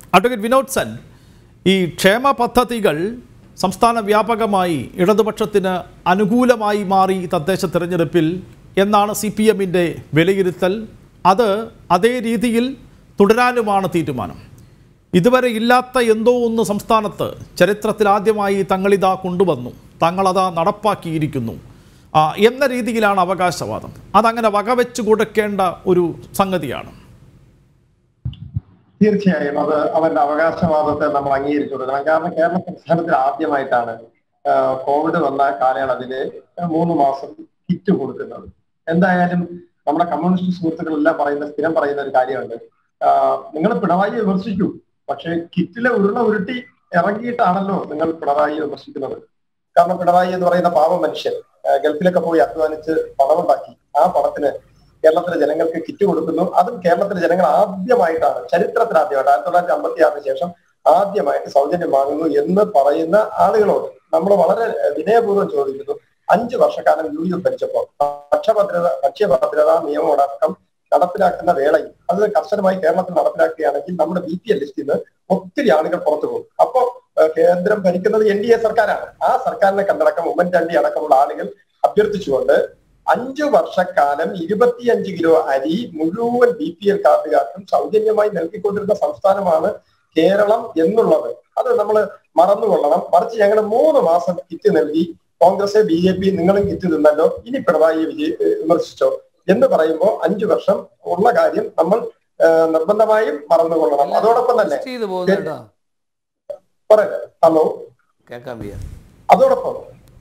Advocate Vinod Sen ഈ ക്ഷേമ പദ്ധതികൾ സംസ്ഥാന വ്യാപകമായി ഇടതുപക്ഷത്തിന് അനുകൂലമായി മാറി തദ്ദേശ തിരഞ്ഞെടുപ്പിൽ എന്നാണ് സി പി എമ്മിൻ്റെ വിലയിരുത്തൽ അത് അതേ രീതിയിൽ തുടരാനുമാണ് തീരുമാനം ഇതുവരെ ഇല്ലാത്ത എന്തോ ഒന്ന് സംസ്ഥാനത്ത് ചരിത്രത്തിൽ ആദ്യമായി തങ്ങളിതാ കൊണ്ടുവന്നു തങ്ങളതാ നടപ്പാക്കിയിരിക്കുന്നു ആ, എന്ന രീതിയിലാണ് അവകാശവാദം അതങ്ങനെ വകവെച്ച് കൊടുക്കേണ്ട ഒരു സംഗതിയാണ് തീർച്ചയായും അത് അവന്റെ അവകാശവാദത്തെ നമ്മൾ അംഗീകരിച്ചു കൊടുക്കണം കാരണം കേരള സംസ്ഥാനത്തിൽ ആദ്യമായിട്ടാണ് ആ, കോവിഡ് വന്ന കാലയളവില് മൂന്ന് മാസം കിറ്റ് കൊടുക്കുന്നത് എന്തായാലും നമ്മുടെ കമ്മ്യൂണിസ്റ്റ് സുഹൃത്തുക്കളെല്ലാം പറയുന്ന സ്ഥിരം പറയുന്ന ഒരു കാര്യമുണ്ട് നിങ്ങൾ പിണറായി വിമർശിക്കൂ പക്ഷെ കിറ്റിലെ ഉരുള ഉരുട്ടി ഇറങ്ങിയിട്ടാണല്ലോ നിങ്ങൾ പിണറായി വിമർശിക്കുന്നത് കാരണം പിണറായി എന്ന് പറയുന്ന പാവ മനുഷ്യൻ ആ, ഗൾഫിലൊക്കെ പോയി അധ്വാനിച്ച് പണമുണ്ടാക്കി ആ പണത്തിന് കേരളത്തിലെ ജനങ്ങൾക്ക് കിറ്റ് കൊടുക്കുന്നു അതും കേരളത്തിലെ ജനങ്ങൾ ആദ്യമായിട്ടാണ് ചരിത്രത്തിൽ ആദ്യമായിട്ട് ആയിരത്തി തൊള്ളായിരത്തി അമ്പത്തി ആറിന് ശേഷം ആദ്യമായിട്ട് സൗജന്യം വാങ്ങുന്നു എന്ന് പറയുന്ന ആളുകളോട് നമ്മൾ വളരെ വിനയപൂർവ്വം ചോദിക്കുന്നു അഞ്ച് വർഷക്കാലം യു ഡി എഫ് ഭരിച്ചപ്പോൾ ഭക്ഷ്യഭദ്രത ഭക്ഷ്യഭദ്രതാ നിയമമടക്കം നടപ്പിലാക്കുന്ന വേളയിൽ അത് കർശനമായി കേരളത്തിൽ നടപ്പിലാക്കുകയാണെങ്കിൽ നമ്മുടെ ബി പി എൽ ലിസ്റ്റിൽ നിന്ന് ഒത്തിരി ആളുകൾ പുറത്തു പോകും അപ്പോ ഏഹ്, കേന്ദ്രം ഭരിക്കുന്നത് എൻ ഡി എ സർക്കാരാണ് ആ സർക്കാരിനെ കണ്ടടക്കം ഉമ്മൻചാണ്ടി അടക്കമുള്ള ആളുകൾ അഭ്യർത്ഥിച്ചുകൊണ്ട് അഞ്ചു വർഷക്കാലം ഇരുപത്തിയഞ്ച് കിലോ അരി മുഴുവൻ ബി പി എൽ കാർഡുകാർക്കും സൗജന്യമായി നൽകിക്കൊണ്ടിരുന്ന സംസ്ഥാനമാണ് കേരളം എന്നുള്ളത് അത് നമ്മൾ മറന്നുകൊള്ളണം മറിച്ച് ഞങ്ങൾ മൂന്ന് മാസം കിറ്റ് നൽകി കോൺഗ്രസ് ബി ജെ പി നിങ്ങളും കിറ്റ് തിന്നല്ലോ ഇനി പിണറായി വിജയ് ഏഹ്, വിമർശിച്ചോ എന്ന് പറയുമ്പോൾ അഞ്ചു വർഷം ഉള്ള കാര്യം നമ്മൾ ഏഹ്, നിർബന്ധമായും മറന്നുകൊള്ളണം അതോടൊപ്പം തന്നെ ടെസ്റ്റ് ചെയ്ത് പോകുന്നുണ്ടോ പറയട്ടെ ഹലോ കേൾക്കാൻ വയ്യ അതോടൊപ്പം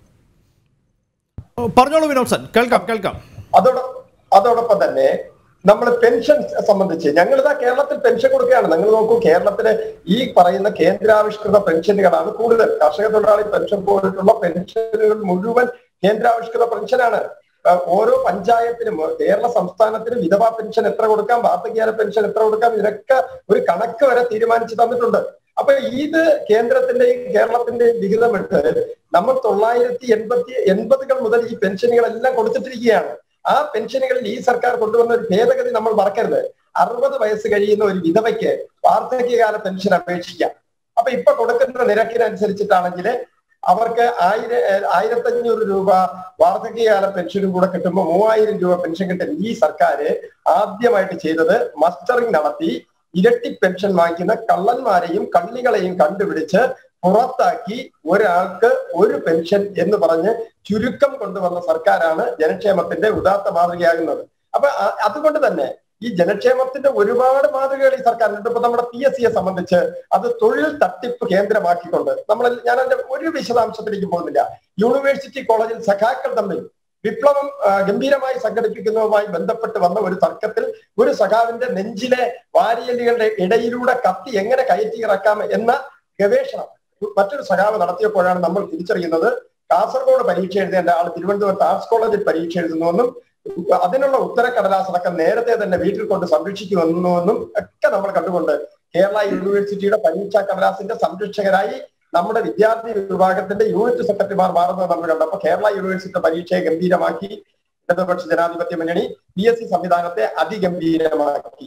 പറഞ്ഞോളൂ വിനോദ് സൻ കേൾക്കാം കേൾക്കാം അതോടൊപ്പം അതോടൊപ്പം തന്നെ നമ്മൾ പെൻഷൻ സംബന്ധിച്ച് ഞങ്ങളിതാ കേരളത്തിൽ പെൻഷൻ കൊടുക്കുകയാണ് നിങ്ങൾ നോക്കൂ കേരളത്തിലെ ഈ പറയുന്ന കേന്ദ്രാവിഷ്കൃത പെൻഷനുകളാണ് കൂടുതൽ കർഷക തൊഴിലാളി പെൻഷൻ പോയിട്ടുള്ള പെൻഷനുകൾ മുഴുവൻ കേന്ദ്രാവിഷ്കൃത പെൻഷനാണ് ആ, ഓരോ പഞ്ചായത്തിനും കേരള സംസ്ഥാനത്തിന് വിധവാ പെൻഷൻ എത്ര കൊടുക്കാം വാർദ്ധക്യകാല പെൻഷൻ എത്ര കൊടുക്കാം ഇതിനൊക്കെ ഒരു കണക്ക് വരെ തീരുമാനിച്ചു തന്നിട്ടുണ്ട് അപ്പൊ ഇത് കേന്ദ്രത്തിന്റെയും കേരളത്തിന്റെയും വിഹിതമെടുത്ത് നമ്മൾ തൊള്ളായിരത്തി എൺപത്തി എൺപതുകൾ മുതൽ ഈ പെൻഷനുകളെല്ലാം കൊടുത്തിട്ടിരിക്കുകയാണ് ആ പെൻഷനുകളിൽ ഈ സർക്കാർ കൊണ്ടുവന്ന ഒരു ഭേദഗതി നമ്മൾ മറക്കരുത് അറുപത് വയസ്സ് കഴിയുന്ന ഒരു വിധവയ്ക്ക് വാർദ്ധക്യകാല പെൻഷൻ അപേക്ഷിക്കാം അപ്പൊ ഇപ്പൊ കൊടുക്കുന്ന നിരക്കിനനുസരിച്ചിട്ടാണെങ്കിൽ അവർക്ക് ആയിര ആയിരത്തഞ്ഞൂറ് രൂപ വാർദ്ധക്യകാല പെൻഷനും കൂടെ കിട്ടുമ്പോൾ മൂവായിരം രൂപ പെൻഷൻ കിട്ടും ഈ സർക്കാർ ആദ്യമായിട്ട് ചെയ്തത് മസ്റ്ററിംഗ് നടത്തി ഇരട്ടി പെൻഷൻ വാങ്ങിക്കുന്ന കള്ളന്മാരെയും കള്ളികളെയും കണ്ടുപിടിച്ച് പുറത്താക്കി ഒരാൾക്ക് ഒരു പെൻഷൻ എന്ന് പറഞ്ഞ് ചുരുക്കം കൊണ്ടുവന്ന സർക്കാരാണ് ജനക്ഷേമത്തിന്റെ ഉദാത്ത മാതൃകയാകുന്നത് അപ്പൊ അ- അതുകൊണ്ട് തന്നെ ഈ ജനക്ഷേമത്തിന്റെ ഒരുപാട് മാതൃകകൾ ഈ സർക്കാരിനുണ്ട് ഇപ്പൊ നമ്മുടെ പി എസ് സിയെ സംബന്ധിച്ച് അത് തൊഴിൽ തട്ടിപ്പ് കേന്ദ്രമാക്കിക്കൊണ്ട് നമ്മൾ ഞാൻ അതിന്റെ ഒരു വിശദാംശത്തിലേക്ക് പോകുന്നില്ല യൂണിവേഴ്സിറ്റി കോളേജിൽ സഖാക്കൾ തമ്മിൽ വിപ്ലവം ആ, ഗംഭീരമായി സംഘടിപ്പിക്കുന്നതുമായി ബന്ധപ്പെട്ട് വന്ന ഒരു തർക്കത്തിൽ ഒരു സഖാവിന്റെ നെഞ്ചിലെ വാരിയല്ലുകളുടെ ഇടയിലൂടെ കത്തി എങ്ങനെ കയറ്റി ഇറക്കാം എന്ന ഗവേഷണം മറ്റൊരു സഖാവ് നടത്തിയപ്പോഴാണ് നമ്മൾ തിരിച്ചറിയുന്നത് കാസർഗോഡ് പരീക്ഷ എഴുതേണ്ട ആൾ തിരുവനന്തപുരത്ത് ആർട്സ് കോളേജിൽ പരീക്ഷ എഴുതുന്നുവെന്നും അതിനുള്ള ഉത്തരക്കടലാസടക്കം നേരത്തെ തന്നെ വീട്ടിൽ കൊണ്ട് സംരക്ഷിക്കുമെന്നുവെന്നും ഒക്കെ നമ്മൾ കണ്ടുകൊണ്ട് കേരള യൂണിവേഴ്സിറ്റിയുടെ പരീക്ഷാ കടലാസിന്റെ സംരക്ഷകരായി നമ്മുടെ വിദ്യാർത്ഥി വിഭാഗത്തിന്റെ യൂണിറ്റ് സെക്രട്ടറിമാർ മാറുന്നത് നമ്മൾ കണ്ടു അപ്പൊ കേരള യൂണിവേഴ്സിറ്റി പരീക്ഷയെ ഗംഭീരമാക്കി ഇടതുപക്ഷ ജനാധിപത്യ മുന്നണി പി എസ് സി സംവിധാനത്തെ അതിഗംഭീരമാക്കി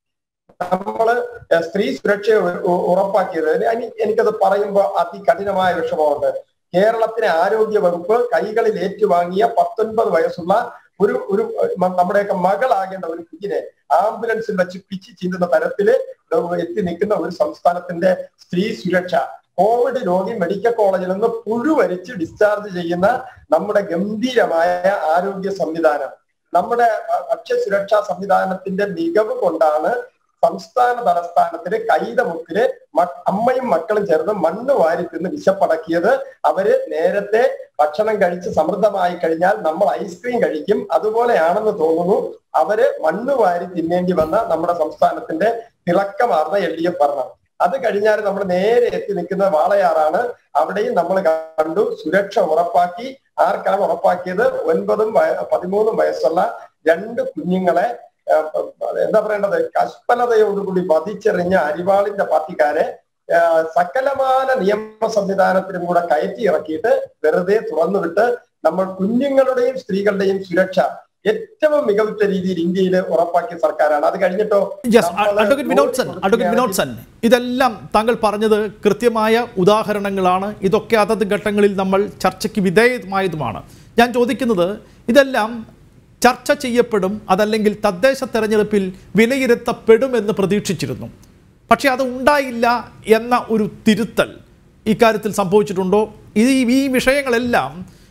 നമ്മള് ഏഹ്, സ്ത്രീ സുരക്ഷ ഉ- ഉ- ഉറപ്പാക്കിയത് എനി- എനിക്കത് പറയുമ്പോൾ അതികഠിനമായ വിഷമമുണ്ട് കേരളത്തിലെ ആരോഗ്യ വകുപ്പ് കൈകളിൽ ഏറ്റുവാങ്ങിയ പത്തൊൻപത് വയസ്സുള്ള ഒരു ഒരു മ- നമ്മുടെയൊക്കെ മകളാകേണ്ട ഒരു കുഞ്ഞിനെ ആംബുലൻസിൽ വെച്ച് പിച്ചി ചീന്തുന്ന തരത്തില് എത്തി നിൽക്കുന്ന ഒരു സംസ്ഥാനത്തിന്റെ സ്ത്രീ സുരക്ഷ കോവിഡ് രോഗി മെഡിക്കൽ കോളേജിൽ നിന്ന് പുഴുവരിച്ച് ഡിസ്ചാർജ് ചെയ്യുന്ന നമ്മുടെ ഗംഭീരമായ ആരോഗ്യ സംവിധാനം നമ്മുടെ ഭ- ഭക്ഷ്യസുരക്ഷാ സംവിധാനത്തിന്റെ മികവ് കൊണ്ടാണ് സംസ്ഥാന തലസ്ഥാനത്തില് കൈതമുക്കില് മ- അമ്മയും മക്കളും ചേർന്ന് മണ്ണ് വാരി തിന്ന് വിശപ്പടക്കിയത് അവര് നേരത്തെ ഭക്ഷണം കഴിച്ച് സമൃദ്ധമായി കഴിഞ്ഞാൽ നമ്മൾ ഐസ്ക്രീം കഴിക്കും അതുപോലെയാണെന്ന് തോന്നുന്നു അവര് മണ്ണ് വാരി തിന്നേണ്ടി വന്ന നമ്മുടെ സംസ്ഥാനത്തിന്റെ തിളക്കമാർന്ന എൽ ഡി എഫ് ഭരണം അത് കഴിഞ്ഞാൽ നമ്മൾ നേരെ എത്തി നിൽക്കുന്ന വാളയാറാണ് അവിടെയും നമ്മൾ കണ്ടു സുരക്ഷ ഉറപ്പാക്കി ആർക്കാണ് ഉറപ്പാക്കിയത് ഒൻപതും വയ- പതിമൂന്നും വയസ്സുള്ള രണ്ട് കുഞ്ഞുങ്ങളെ ആ, എന്താ പറയേണ്ടത് കഷ്പലതയോടുകൂടി വധിച്ചെറിഞ്ഞ അരിവാളിന്റെ പാർട്ടിക്കാരെ ആ, സകലമാന നിയമ സംവിധാനത്തിനും കൂടെ കയറ്റി ഇറക്കിയിട്ട് വെറുതെ തുറന്നുവിട്ട് നമ്മൾ കുഞ്ഞുങ്ങളുടെയും സ്ത്രീകളുടെയും സുരക്ഷ ഏറ്റവും മികവുറ്റ രീതിയിൽ ഇന്ത്യയിൽ ഉറപ്പാക്കിയ സർക്കാരാണ് അത് കഴിഞ്ഞിട്ടോ യെസ് നമ്മള് അഡ്വക്കേറ്റ് വിനോദ് സൻ അഡ്വക്കേറ്റ് വിനോദ് സൻ ഇതെല്ലാം താങ്കൾ പറഞ്ഞത് കൃത്യമായ ഉദാഹരണങ്ങളാണ് ഇതൊക്കെ അതത് ഘട്ടങ്ങളിൽ നമ്മൾ ചർച്ചയ്ക്ക് വിധേയമായതുമാണ് ഞാൻ ചോദിക്കുന്നത് ഇതെല്ലാം ചർച്ച ചെയ്യപ്പെടും അതല്ലെങ്കിൽ തദ്ദേശ തെരഞ്ഞെടുപ്പിൽ വിലയിരുത്തപ്പെടുമെന്ന് പ്രതീക്ഷിച്ചിരുന്നു പക്ഷേ അത് ഉണ്ടായില്ല എന്ന ഒരു തിരുത്തൽ ഇക്കാര്യത്തിൽ സംഭവിച്ചിട്ടുണ്ടോ ഇത് ഈ- ഈ വിഷയങ്ങളെല്ലാം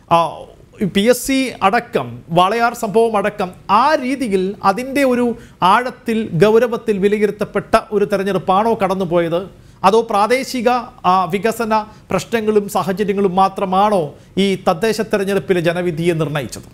പി എസ് സി അടക്കം വാളയാർ സംഭവം അടക്കം ആ രീതിയിൽ അതിൻ്റെ ഒരു ആഴത്തിൽ ഗൗരവത്തിൽ വിലയിരുത്തപ്പെട്ട ഒരു തെരഞ്ഞെടുപ്പാണോ കടന്നുപോയത് അതോ പ്രാദേശിക ആ, വികസന പ്രശ്നങ്ങളും സാഹചര്യങ്ങളും മാത്രമാണോ ഈ തദ്ദേശ തെരഞ്ഞെടുപ്പിലെ ജനവിധിയെ നിർണയിച്ചത്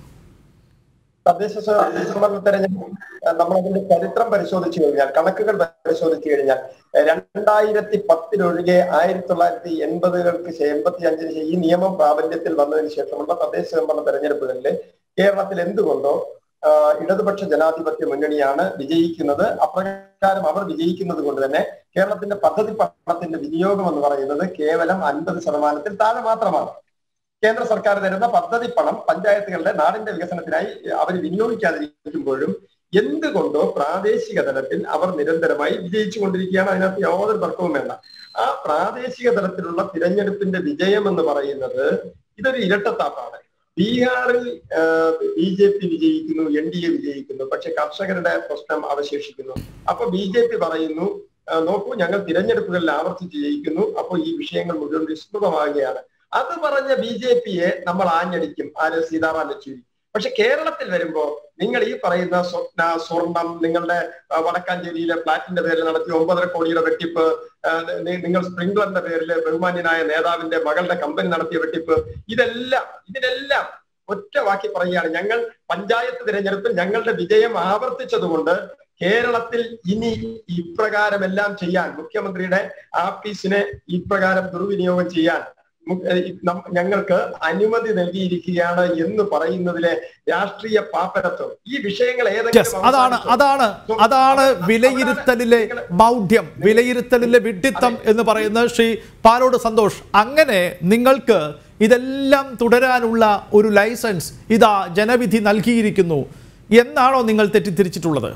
തദ്ദേശ സ്വ- സ്വയംഭരണ തെരഞ്ഞെടുപ്പ് നമ്മൾ അതിന്റെ ചരിത്രം പരിശോധിച്ചു കഴിഞ്ഞാൽ കണക്കുകൾ പരിശോധിച്ചു കഴിഞ്ഞാൽ ഏഹ് രണ്ടായിരത്തി പത്തിലൊഴികെ ആയിരത്തി തൊള്ളായിരത്തി എൺപതുകൾക്ക് ശേ- എൺപത്തി അഞ്ചിന് ശേ- ഈ നിയമം പ്രാബല്യത്തിൽ വന്നതിന് ശേഷമുള്ള തദ്ദേശ സ്വയംഭരണ തെരഞ്ഞെടുപ്പുകളിൽ കേരളത്തിൽ എന്തുകൊണ്ടോ ആഹ് ഇടതുപക്ഷ ജനാധിപത്യ മുന്നണിയാണ് വിജയിക്കുന്നത് അപ്രകാരം അവർ വിജയിക്കുന്നത് കൊണ്ട് തന്നെ കേരളത്തിന്റെ പദ്ധതി പണത്തിന്റെ വിനിയോഗം എന്ന് പറയുന്നത് കേവലം അൻപത് ശതമാനത്തിൽ താഴെ മാത്രമാണ് കേന്ദ്ര സർക്കാർ തരുന്ന പദ്ധതി പണം പഞ്ചായത്തുകളുടെ നാടിന്റെ വികസനത്തിനായി അവർ വിനിയോഗിക്കാതിരിക്കുമ്പോഴും എന്തുകൊണ്ടോ പ്രാദേശിക തലത്തിൽ അവർ നിരന്തരമായി വിജയിച്ചുകൊണ്ടിരിക്കുകയാണ് അതിനകത്ത് യാതൊരു തർക്കവും വേണ്ട ആ പ്രാദേശിക തലത്തിലുള്ള തിരഞ്ഞെടുപ്പിന്റെ വിജയം എന്ന് പറയുന്നത് ഇതൊരു ഇരട്ടത്താപ്പാണ് ബീഹാറിൽ ബി ജെ പി വിജയിക്കുന്നു എൻ ഡി എ വിജയിക്കുന്നു പക്ഷെ കർഷകരുടെ പ്രശ്നം അവശേഷിക്കുന്നു അപ്പൊ ബി ജെ പി പറയുന്നു ആ, നോക്കൂ ഞങ്ങൾ തിരഞ്ഞെടുപ്പുകളിൽ ആവർത്തിച്ച് ജയിക്കുന്നു അപ്പോൾ ഈ വിഷയങ്ങൾ മുഴുവൻ വിസ്തൃതമാകുകയാണ് അത് പറഞ്ഞ ബി ജെ പിയെ നമ്മൾ ആഞ്ഞടിക്കും ആര് സീതാറാം യെച്ചൂരി പക്ഷെ കേരളത്തിൽ വരുമ്പോ നിങ്ങൾ ഈ പറയുന്ന സ്വപ്ന സ്വർണം നിങ്ങളുടെ ആ, വടക്കാഞ്ചേരിയിലെ ഫ്ളാറ്റിന്റെ പേരിൽ നടത്തിയ ഒമ്പതര കോടിയുടെ വെട്ടിപ്പ് ആ, നി- നിങ്ങൾ സ്പ്രിംഗ്ലറിന്റെ പേരിൽ ബഹുമാന്യനായ നേതാവിന്റെ മകളുടെ കമ്പനി നടത്തിയ വെട്ടിപ്പ് ഇതെല്ലാം ഇതിനെല്ലാം ഒറ്റ വാക്കി പറയുകയാണ് ഞങ്ങൾ പഞ്ചായത്ത് തിരഞ്ഞെടുപ്പിൽ ഞങ്ങളുടെ വിജയം ആവർത്തിച്ചതുകൊണ്ട് കേരളത്തിൽ ഇനി ഇപ്രകാരമെല്ലാം ചെയ്യാൻ മുഖ്യമന്ത്രിയുടെ ആഫീസിനെ ഇപ്രകാരം ദുർവിനിയോഗം ചെയ്യാൻ മു- ഏഹ് ഈ നം- ഞങ്ങൾക്ക് അനുമതി നൽകിയിരിക്കുകയാണ് എന്ന് പറയുന്നതിലെ രാഷ്ട്രീയ പാപ്പരത്വം ഈ വിഷയങ്ങൾ യെസ് ഏതെങ്കിലും അതാണ് അവസാനിച്ചോ? അതാണ് അതാണ് വിലയിരുത്തലിലെ മൗഢ്യം വിലയിരുത്തലിലെ വിഡ്ഢിത്തം എന്ന് പറയുന്നത് ശ്രീ പാലോട് സന്തോഷ് അങ്ങനെ നിങ്ങൾക്ക് ഇതെല്ലാം തുടരാനുള്ള ഒരു ലൈസൻസ് ഇതാ ജനവിധി നൽകിയിരിക്കുന്നു എന്നാണോ നിങ്ങൾ തെറ്റിദ്ധരിച്ചിട്ടുള്ളത്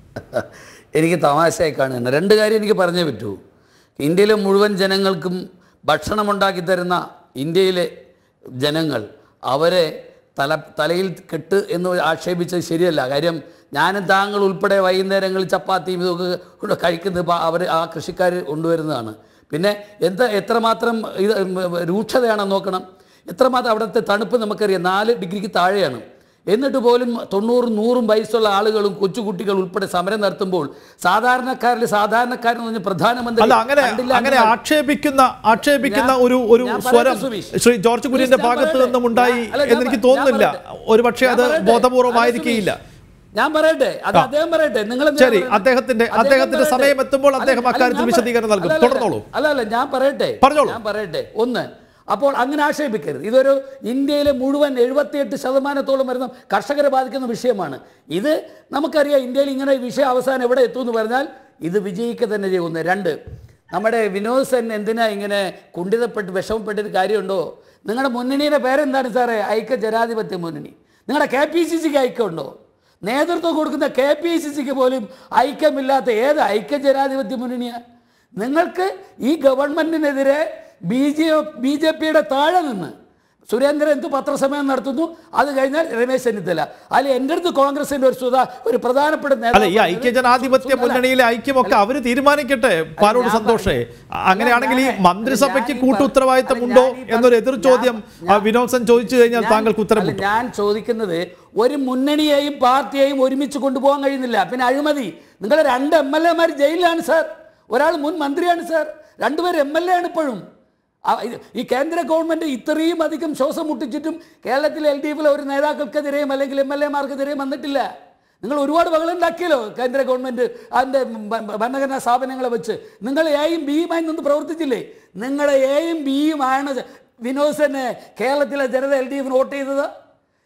എനിക്ക് തമാശയായി കാണുന്നു രണ്ട് കാര്യം എനിക്ക് പറഞ്ഞേ പറ്റൂ ഇന്ത്യയിലെ മുഴുവൻ ജനങ്ങൾക്കും ഭക്ഷണമുണ്ടാക്കി തരുന്ന ഇന്ത്യയിലെ ജനങ്ങൾ അവരെ തല തലയിൽ കെട്ട് എന്ന് ആക്ഷേപിച്ചത് ശരിയല്ല കാര്യം ഞാനും താങ്കൾ ഉൾപ്പെടെ വൈകുന്നേരങ്ങളിൽ ചപ്പാത്തിയും ഇതൊക്കെ കൊണ്ട് കഴിക്കുന്നത് അവർ ആ കൃഷിക്കാർ കൊണ്ടുവരുന്നതാണ് പിന്നെ എന്താ എത്രമാത്രം ഇത് രൂക്ഷതയാണെന്ന് നോക്കണം എത്രമാത്രം അവിടുത്തെ തണുപ്പ് നമുക്കറിയാം നാല് ഡിഗ്രിക്ക് താഴെയാണ് എന്നിട്ട് പോലും തൊണ്ണൂറും നൂറും വയസ്സുള്ള ആളുകളും കൊച്ചുകുട്ടികൾ ഉൾപ്പെടെ സമരം നടത്തുമ്പോൾ സാധാരണക്കാരിൽ സാധാരണക്കാരൻ എന്ന് പറഞ്ഞ പ്രധാനമന്ത്രി അല്ല അങ്ങനെ കണ്ടില്ല അങ്ങനെ എന്ന് ആക്ഷേപിക്കുന്ന ആക്ഷേപിക്കുന്ന ഞാൻ- ഒരു ഒരു ഞാൻ പറയട്ടെ, സ്വരം സുബീഷ്. ശ്രീ ജോർജ് കുര്യന്റെ ഞാൻ ഭാഗത്ത് പറയട്ടെ. നിന്നും ഉണ്ടായി ഞാൻ- അല്ല, ഞാൻ എന്നെനിക്ക് പറ- തോന്നുന്നില്ല ഞാൻ പറയട്ടെ. ഒരു പക്ഷേ അത് ഞാൻ പറയട്ടെ. ബോധപൂർവമായിരിക്കില്ല അല്ല, സുബീഷ്, ഞാൻ പറയട്ടെ അത് ആ. അദ്ദേഹം പറയട്ടെ നിങ്ങൾ എന്തിനാ ശരി, പറയുന്നത്? അദ്ദേഹത്തിന്റെ- അദ്ദേഹം അദ്ദേഹത്തിന്റെ പറയട്ടെ. സമയം എത്തുമ്പോൾ അല്ല, അദ്ദേഹം അല്ല, അക്കാര്യത്തിൽ ഞാൻ പറ- വിശദീകരണം നൽകും. അല്ല, അല്ല, തുടർന്നോളൂ. അല്ല അല്ല ഞാൻ പറയട്ടെ പറഞ്ഞോളൂ. ഞാൻ പറയട്ടെ ഒന്ന് അപ്പോൾ അങ്ങനെ ആക്ഷേപിക്കരുത് ഇതൊരു ഇന്ത്യയിലെ മുഴുവൻ എഴുപത്തിയെട്ട് ശതമാനത്തോളം വരുന്ന കർഷകരെ ബാധിക്കുന്ന വിഷയമാണ് ഇത് നമുക്കറിയാം ഇന്ത്യയിൽ ഇങ്ങനെ ഈ വിഷയം അവസാനം എവിടെ എത്തുമെന്ന് പറഞ്ഞാൽ ഇത് വിജയിക്കുക തന്നെ ചെയ്യുന്നു രണ്ട് നമ്മുടെ വിനോദ് സെൻ എന്തിനാ ഇങ്ങനെ കുണ്ഠിതപ്പെട്ട് വിഷമപ്പെട്ടൊരു കാര്യമുണ്ടോ നിങ്ങളുടെ മുന്നണിയുടെ പേരെന്താണ് സാറേ ഐക്യ ജനാധിപത്യ മുന്നണി നിങ്ങളുടെ കെ പി സി സിക്ക് ഐക്യമുണ്ടോ നേതൃത്വം കൊടുക്കുന്ന കെ പി സി സിക്ക് പോലും ഐക്യമില്ലാത്ത ഏത് ഐക്യ ജനാധിപത്യ മുന്നണിയാണ് നിങ്ങൾക്ക് ഈ ഗവൺമെന്റിനെതിരെ ബി ജെ ബി ജെ പിയുടെ താഴെ നിന്ന് സുരേന്ദ്രൻ എന്ത് പത്രസമ്മേളനം നടത്തുന്നു അത് കഴിഞ്ഞാൽ രമേശ് ചെന്നിത്തല അതിൽ എൻ്റെ അടുത്ത് കോൺഗ്രസിന്റെ ഒരു സുധാ ഒരു പ്രധാനപ്പെട്ട അല്ല നേതാവ് ഈ ഐക്യ ജനാധിപത്യ അല്ല, മുന്നണിയിലെ ഐക്യമൊക്കെ അവര് തീരുമാനിക്കട്ടെ പാലോട് ഞാൻ സന്തോഷേ പറഞ്ഞത്. അങ്ങനെയാണെങ്കിൽ ഈ അല്ല, ഞാൻ- മന്ത്രിസഭയ്ക്ക് ഞാൻ ഈ കൂട്ടുത്തരവാദിത്തം പറഞ്ഞ- ഉണ്ടോ അല്ല, ഞാൻ ഈ എന്നൊരു എതിർ പറഞ്ഞ- ചോദ്യം ഞാൻ- ആ, വിനോദ് സെൻ ചോദിച്ചു കഴിഞ്ഞാൽ ഞാൻ- താങ്കൾക്ക് ഉത്തരം അല്ല, കിട്ടും ഞാൻ ചോദിക്കുന്നത് ഒരു മുന്നണിയെയും പാർട്ടിയെയും ഒരുമിച്ച് കൊണ്ടുപോകാൻ കഴിയുന്നില്ല പിന്നെ അഴിമതി നിങ്ങളെ രണ്ട് എം എൽ എമാർ ജയിലിലാണ് സാർ ഒരാൾ മുൻ മന്ത്രിയാണ് സാർ രണ്ടുപേർ എം എൽ എ ആണ് ഇപ്പോഴും ആ, ഇത് ഈ കേന്ദ്ര ഗവൺമെന്റ് ഇത്രയും അധികം ശ്വാസം മുട്ടിച്ചിട്ടും കേരളത്തിലെ എൽ ഡി എഫിലെ ഒരു നേതാക്കൾക്കെതിരെയും അല്ലെങ്കിൽ എം എൽ എമാർക്കെതിരെയും വന്നിട്ടില്ല നിങ്ങൾ ഒരുപാട് ബഹളുണ്ടാക്കിയല്ലോ കേന്ദ്ര ഗവൺമെന്റ് അതിൻ്റെ ഭരണഘടനാ സ്ഥാപനങ്ങളെ വെച്ച് നിങ്ങൾ എയും ബിയുമായി നിന്ന് പ്രവർത്തിച്ചില്ലേ നിങ്ങളുടെ എയും ബിയുമാണ് വിനോദ് സെന്നെ കേരളത്തിലെ ജനത എൽ ഡി എഫിന് വോട്ട് ചെയ്തത്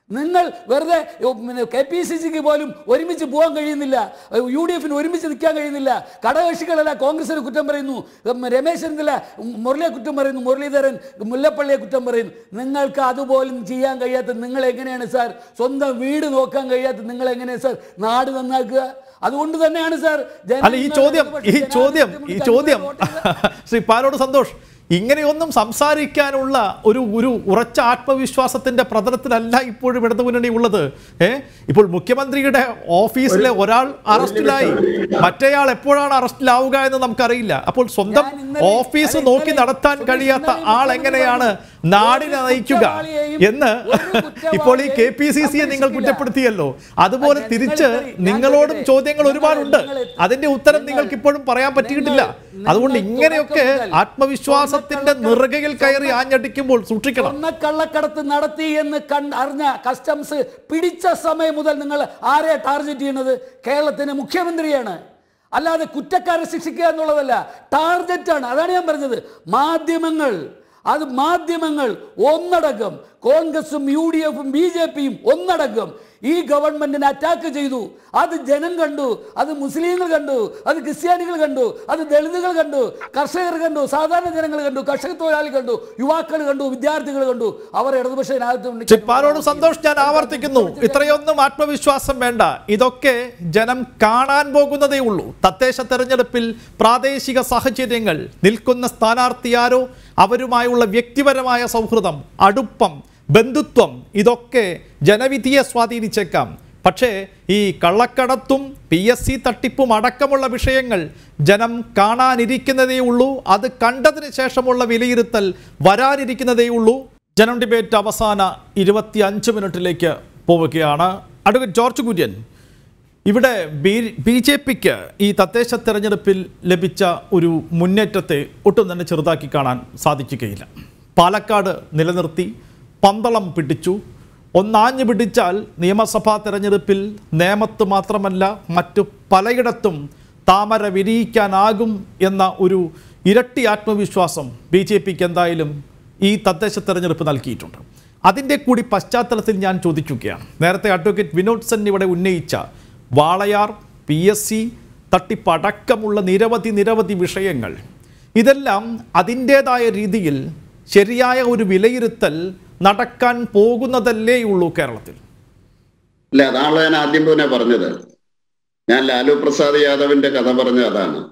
നിങ്ങൾ വെറുതെ കെ പി സി സിക്ക് പോലും ഒരുമിച്ച് പോകാൻ കഴിയുന്നില്ല യു ഡി എഫിന് ഒരുമിച്ച് നിൽക്കാൻ കഴിയുന്നില്ല ഘടകകക്ഷികളല്ല കോൺഗ്രസിന് കുറ്റം പറയുന്നു ഉം, രമേശ് ചെന്നിത്തല ഉം, മുരളിയെ കുറ്റം പറയുന്നു മുരളീധരൻ മുല്ലപ്പള്ളിയെ കുറ്റം പറയുന്നു നിങ്ങൾക്ക് അതുപോലും ചെയ്യാൻ കഴിയാത്ത നിങ്ങൾ എങ്ങനെയാണ് സാർ സ്വന്തം വീട് നോക്കാൻ കഴിയാത്ത നിങ്ങൾ എങ്ങനെയാണ് സാർ നാട് നന്നാക്കുക അതുകൊണ്ട് തന്നെയാണ് സാർ അല്ല ഈ ചോദ്യം ഈ ചോദ്യം ഈ ചോദ്യം ശ്രീ പാലോട് സന്തോഷ് ഇങ്ങനെയൊന്നും സംസാരിക്കാനുള്ള ഒരു ഒരു ഉറച്ച ആത്മവിശ്വാസത്തിന്റെ പ്രതലത്തിലല്ല ഇപ്പോഴും ഇടതുമുന്നണി ഉള്ളത് ഏ ഇപ്പോൾ മുഖ്യമന്ത്രിയുടെ ഓഫീസിലെ ഒരാൾ അറസ്റ്റിലായി മറ്റേയാൾ എപ്പോഴാണ് അറസ്റ്റിലാവുക എന്ന് നമുക്കറിയില്ല അപ്പോൾ സ്വന്തം ഞാൻ ഇന്നലെ- ഓഫീസ് അല്ല, നോക്കി ഇന്നലെ നടത്താൻ സുരേഷ് കഴിയാത്ത ഇന്നലെ ആൾ മുഖ്യമന്ത്രി എങ്ങനെയാണ് പറഞ്ഞു, നാടിനെ ഒരു നയിക്കുക കുറ്റവാളിയെയും എന്ന് ഒരു കുറ്റവാളിയെയും ഇപ്പോൾ ഈ കെ പി സി സിയെ നിങ്ങൾ സംരക്ഷിക്കില്ല. കുറ്റപ്പെടുത്തിയല്ലോ അതുപോലെ ഞാൻ- തിരിച്ച് നിങ്ങൾ ഇത്രയും- ഞാൻ നിങ്ങളോടും ചോദിക്കട്ടെ? ചോദ്യങ്ങൾ നിങ്ങൾ- ഒരുപാടുണ്ട് നിങ്ങൾ- അതിന്റെ ഉത്തരം നിങ്ങൾ- നിങ്ങൾക്ക് ഇപ്പോഴും പറയാൻ പറ്റിയിട്ടില്ല നിങ്ങൾ- അതുകൊണ്ട് നിങ്ങൾ ഇങ്ങനെയൊക്കെ തുടക്കം മുതൽ ആത്മവിശ്വാസത്തിന്റെ സ്വർണ്ണക്കള്ളക്കടത്ത് നിറുകയിൽ കയറി ആഞ്ഞടിക്കുമ്പോൾ സൂക്ഷിക്കണം സ്വർണ്ണക്കള്ളക്കടത്ത് നടത്തി എന്ന് കണ്ട് അറിഞ്ഞ കസ്റ്റംസ് പിടിച്ച സമയം മുതൽ നിങ്ങൾ ആരെ ടാർഗറ്റ് ചെയ്യുന്നത് കേരളത്തിന്റെ മുഖ്യമന്ത്രിയാണ് അല്ലാതെ കുറ്റക്കാരെ ശിക്ഷിക്കുക എന്നുള്ളതല്ല ടാർഗറ്റ് ആണ് അതാണ് ഞാൻ പറഞ്ഞത് മാധ്യമങ്ങൾ അത് മാധ്യമങ്ങൾ ഒന്നടങ്കം കോൺഗ്രസും യു ഡി എഫും ബി ജെ പിയും ഒന്നടങ്കം ഈ ഗവൺമെന്റിനെ അറ്റാക്ക് ചെയ്തു അത് ജനം കണ്ടു അത് മുസ്ലിങ്ങൾ കണ്ടു അത് ക്രിസ്ത്യാനികൾ കണ്ടു അത് ദളിതുകൾ കണ്ടു കർഷകർ കണ്ടു സാധാരണ ജനങ്ങൾ കണ്ടു കർഷക തൊഴിലാളി കണ്ടു യുവാക്കൾ കണ്ടു വിദ്യാർത്ഥികൾ കണ്ടു അവർ ഇടതുപക്ഷ ജനാധിപത്യം ചിപ്പാരോട് സന്തോഷ് ഞാൻ ആവർത്തിക്കുന്നു ഇത്രയൊന്നും ആത്മവിശ്വാസം വേണ്ട ഇതൊക്കെ ജനം കാണാൻ പോകുന്നതേ ഉള്ളൂ തദ്ദേശ തെരഞ്ഞെടുപ്പിൽ പ്രാദേശിക സാഹചര്യങ്ങൾ നിൽക്കുന്ന സ്ഥാനാർത്ഥിയാരോ അവരുമായുള്ള വ്യക്തിപരമായ സൗഹൃദം അടുപ്പം ബന്ധുത്വം ഇതൊക്കെ ജനവിധിയെ സ്വാധീനിച്ചേക്കാം പക്ഷേ ഈ കള്ളക്കടത്തും പി എസ് സി തട്ടിപ്പും അടക്കമുള്ള വിഷയങ്ങൾ ജനം കാണാനിരിക്കുന്നതേ ഉള്ളൂ അത് കണ്ടതിന് ശേഷമുള്ള വിലയിരുത്തൽ വരാനിരിക്കുന്നതേ ഉള്ളൂ ജനം ഡിബേറ്റ് അവസാന ഇരുപത്തി അഞ്ച് മിനിറ്റിലേക്ക് പോവുകയാണ് അഡ്വക്കേറ്റ് ജോർജ് കുര്യൻ ഇവിടെ ബി ബി ജെ പിക്ക് ഈ തദ്ദേശ തെരഞ്ഞെടുപ്പിൽ ലഭിച്ച ഒരു മുന്നേറ്റത്തെ ഒട്ടും തന്നെ ചെറുതാക്കി കാണാൻ സാധിക്കുകയില്ല പാലക്കാട് നിലനിർത്തി പന്തളം പിടിച്ചു ഒന്നാഞ്ഞു പിടിച്ചാൽ നിയമസഭാ തെരഞ്ഞെടുപ്പിൽ നേമത്ത് മാത്രമല്ല മറ്റു പലയിടത്തും താമര വിരിയിക്കാനാകും എന്ന ഒരു ഇരട്ടി ആത്മവിശ്വാസം ബി ജെ പിക്ക് എന്തായാലും ഈ തദ്ദേശ തെരഞ്ഞെടുപ്പ് നൽകിയിട്ടുണ്ട് അതിൻ്റെ കൂടി പശ്ചാത്തലത്തിൽ ഞാൻ ചോദിക്കുകയാണ് നേരത്തെ അഡ്വക്കേറ്റ് വിനോദ് സെൻ ഇവിടെ ഉന്നയിച്ച വാളയാർ പി എസ് സി തട്ടിപ്പടക്കമുള്ള നിരവധി നിരവധി വിഷയങ്ങൾ ഇതെല്ലാം അതിൻ്റേതായ രീതിയിൽ ശരിയായ ഒരു വിലയിരുത്തൽ നടക്കാൻ പോകുന്നതല്ലേ ഉള്ളൂ കേരളത്തിൽ അല്ല അതാണല്ലോ ഞാൻ ആദ്യം തന്നെ പറഞ്ഞത് ഞാൻ ലാലു പ്രസാദ് യാദവിന്റെ കഥ പറഞ്ഞത് അതാണ്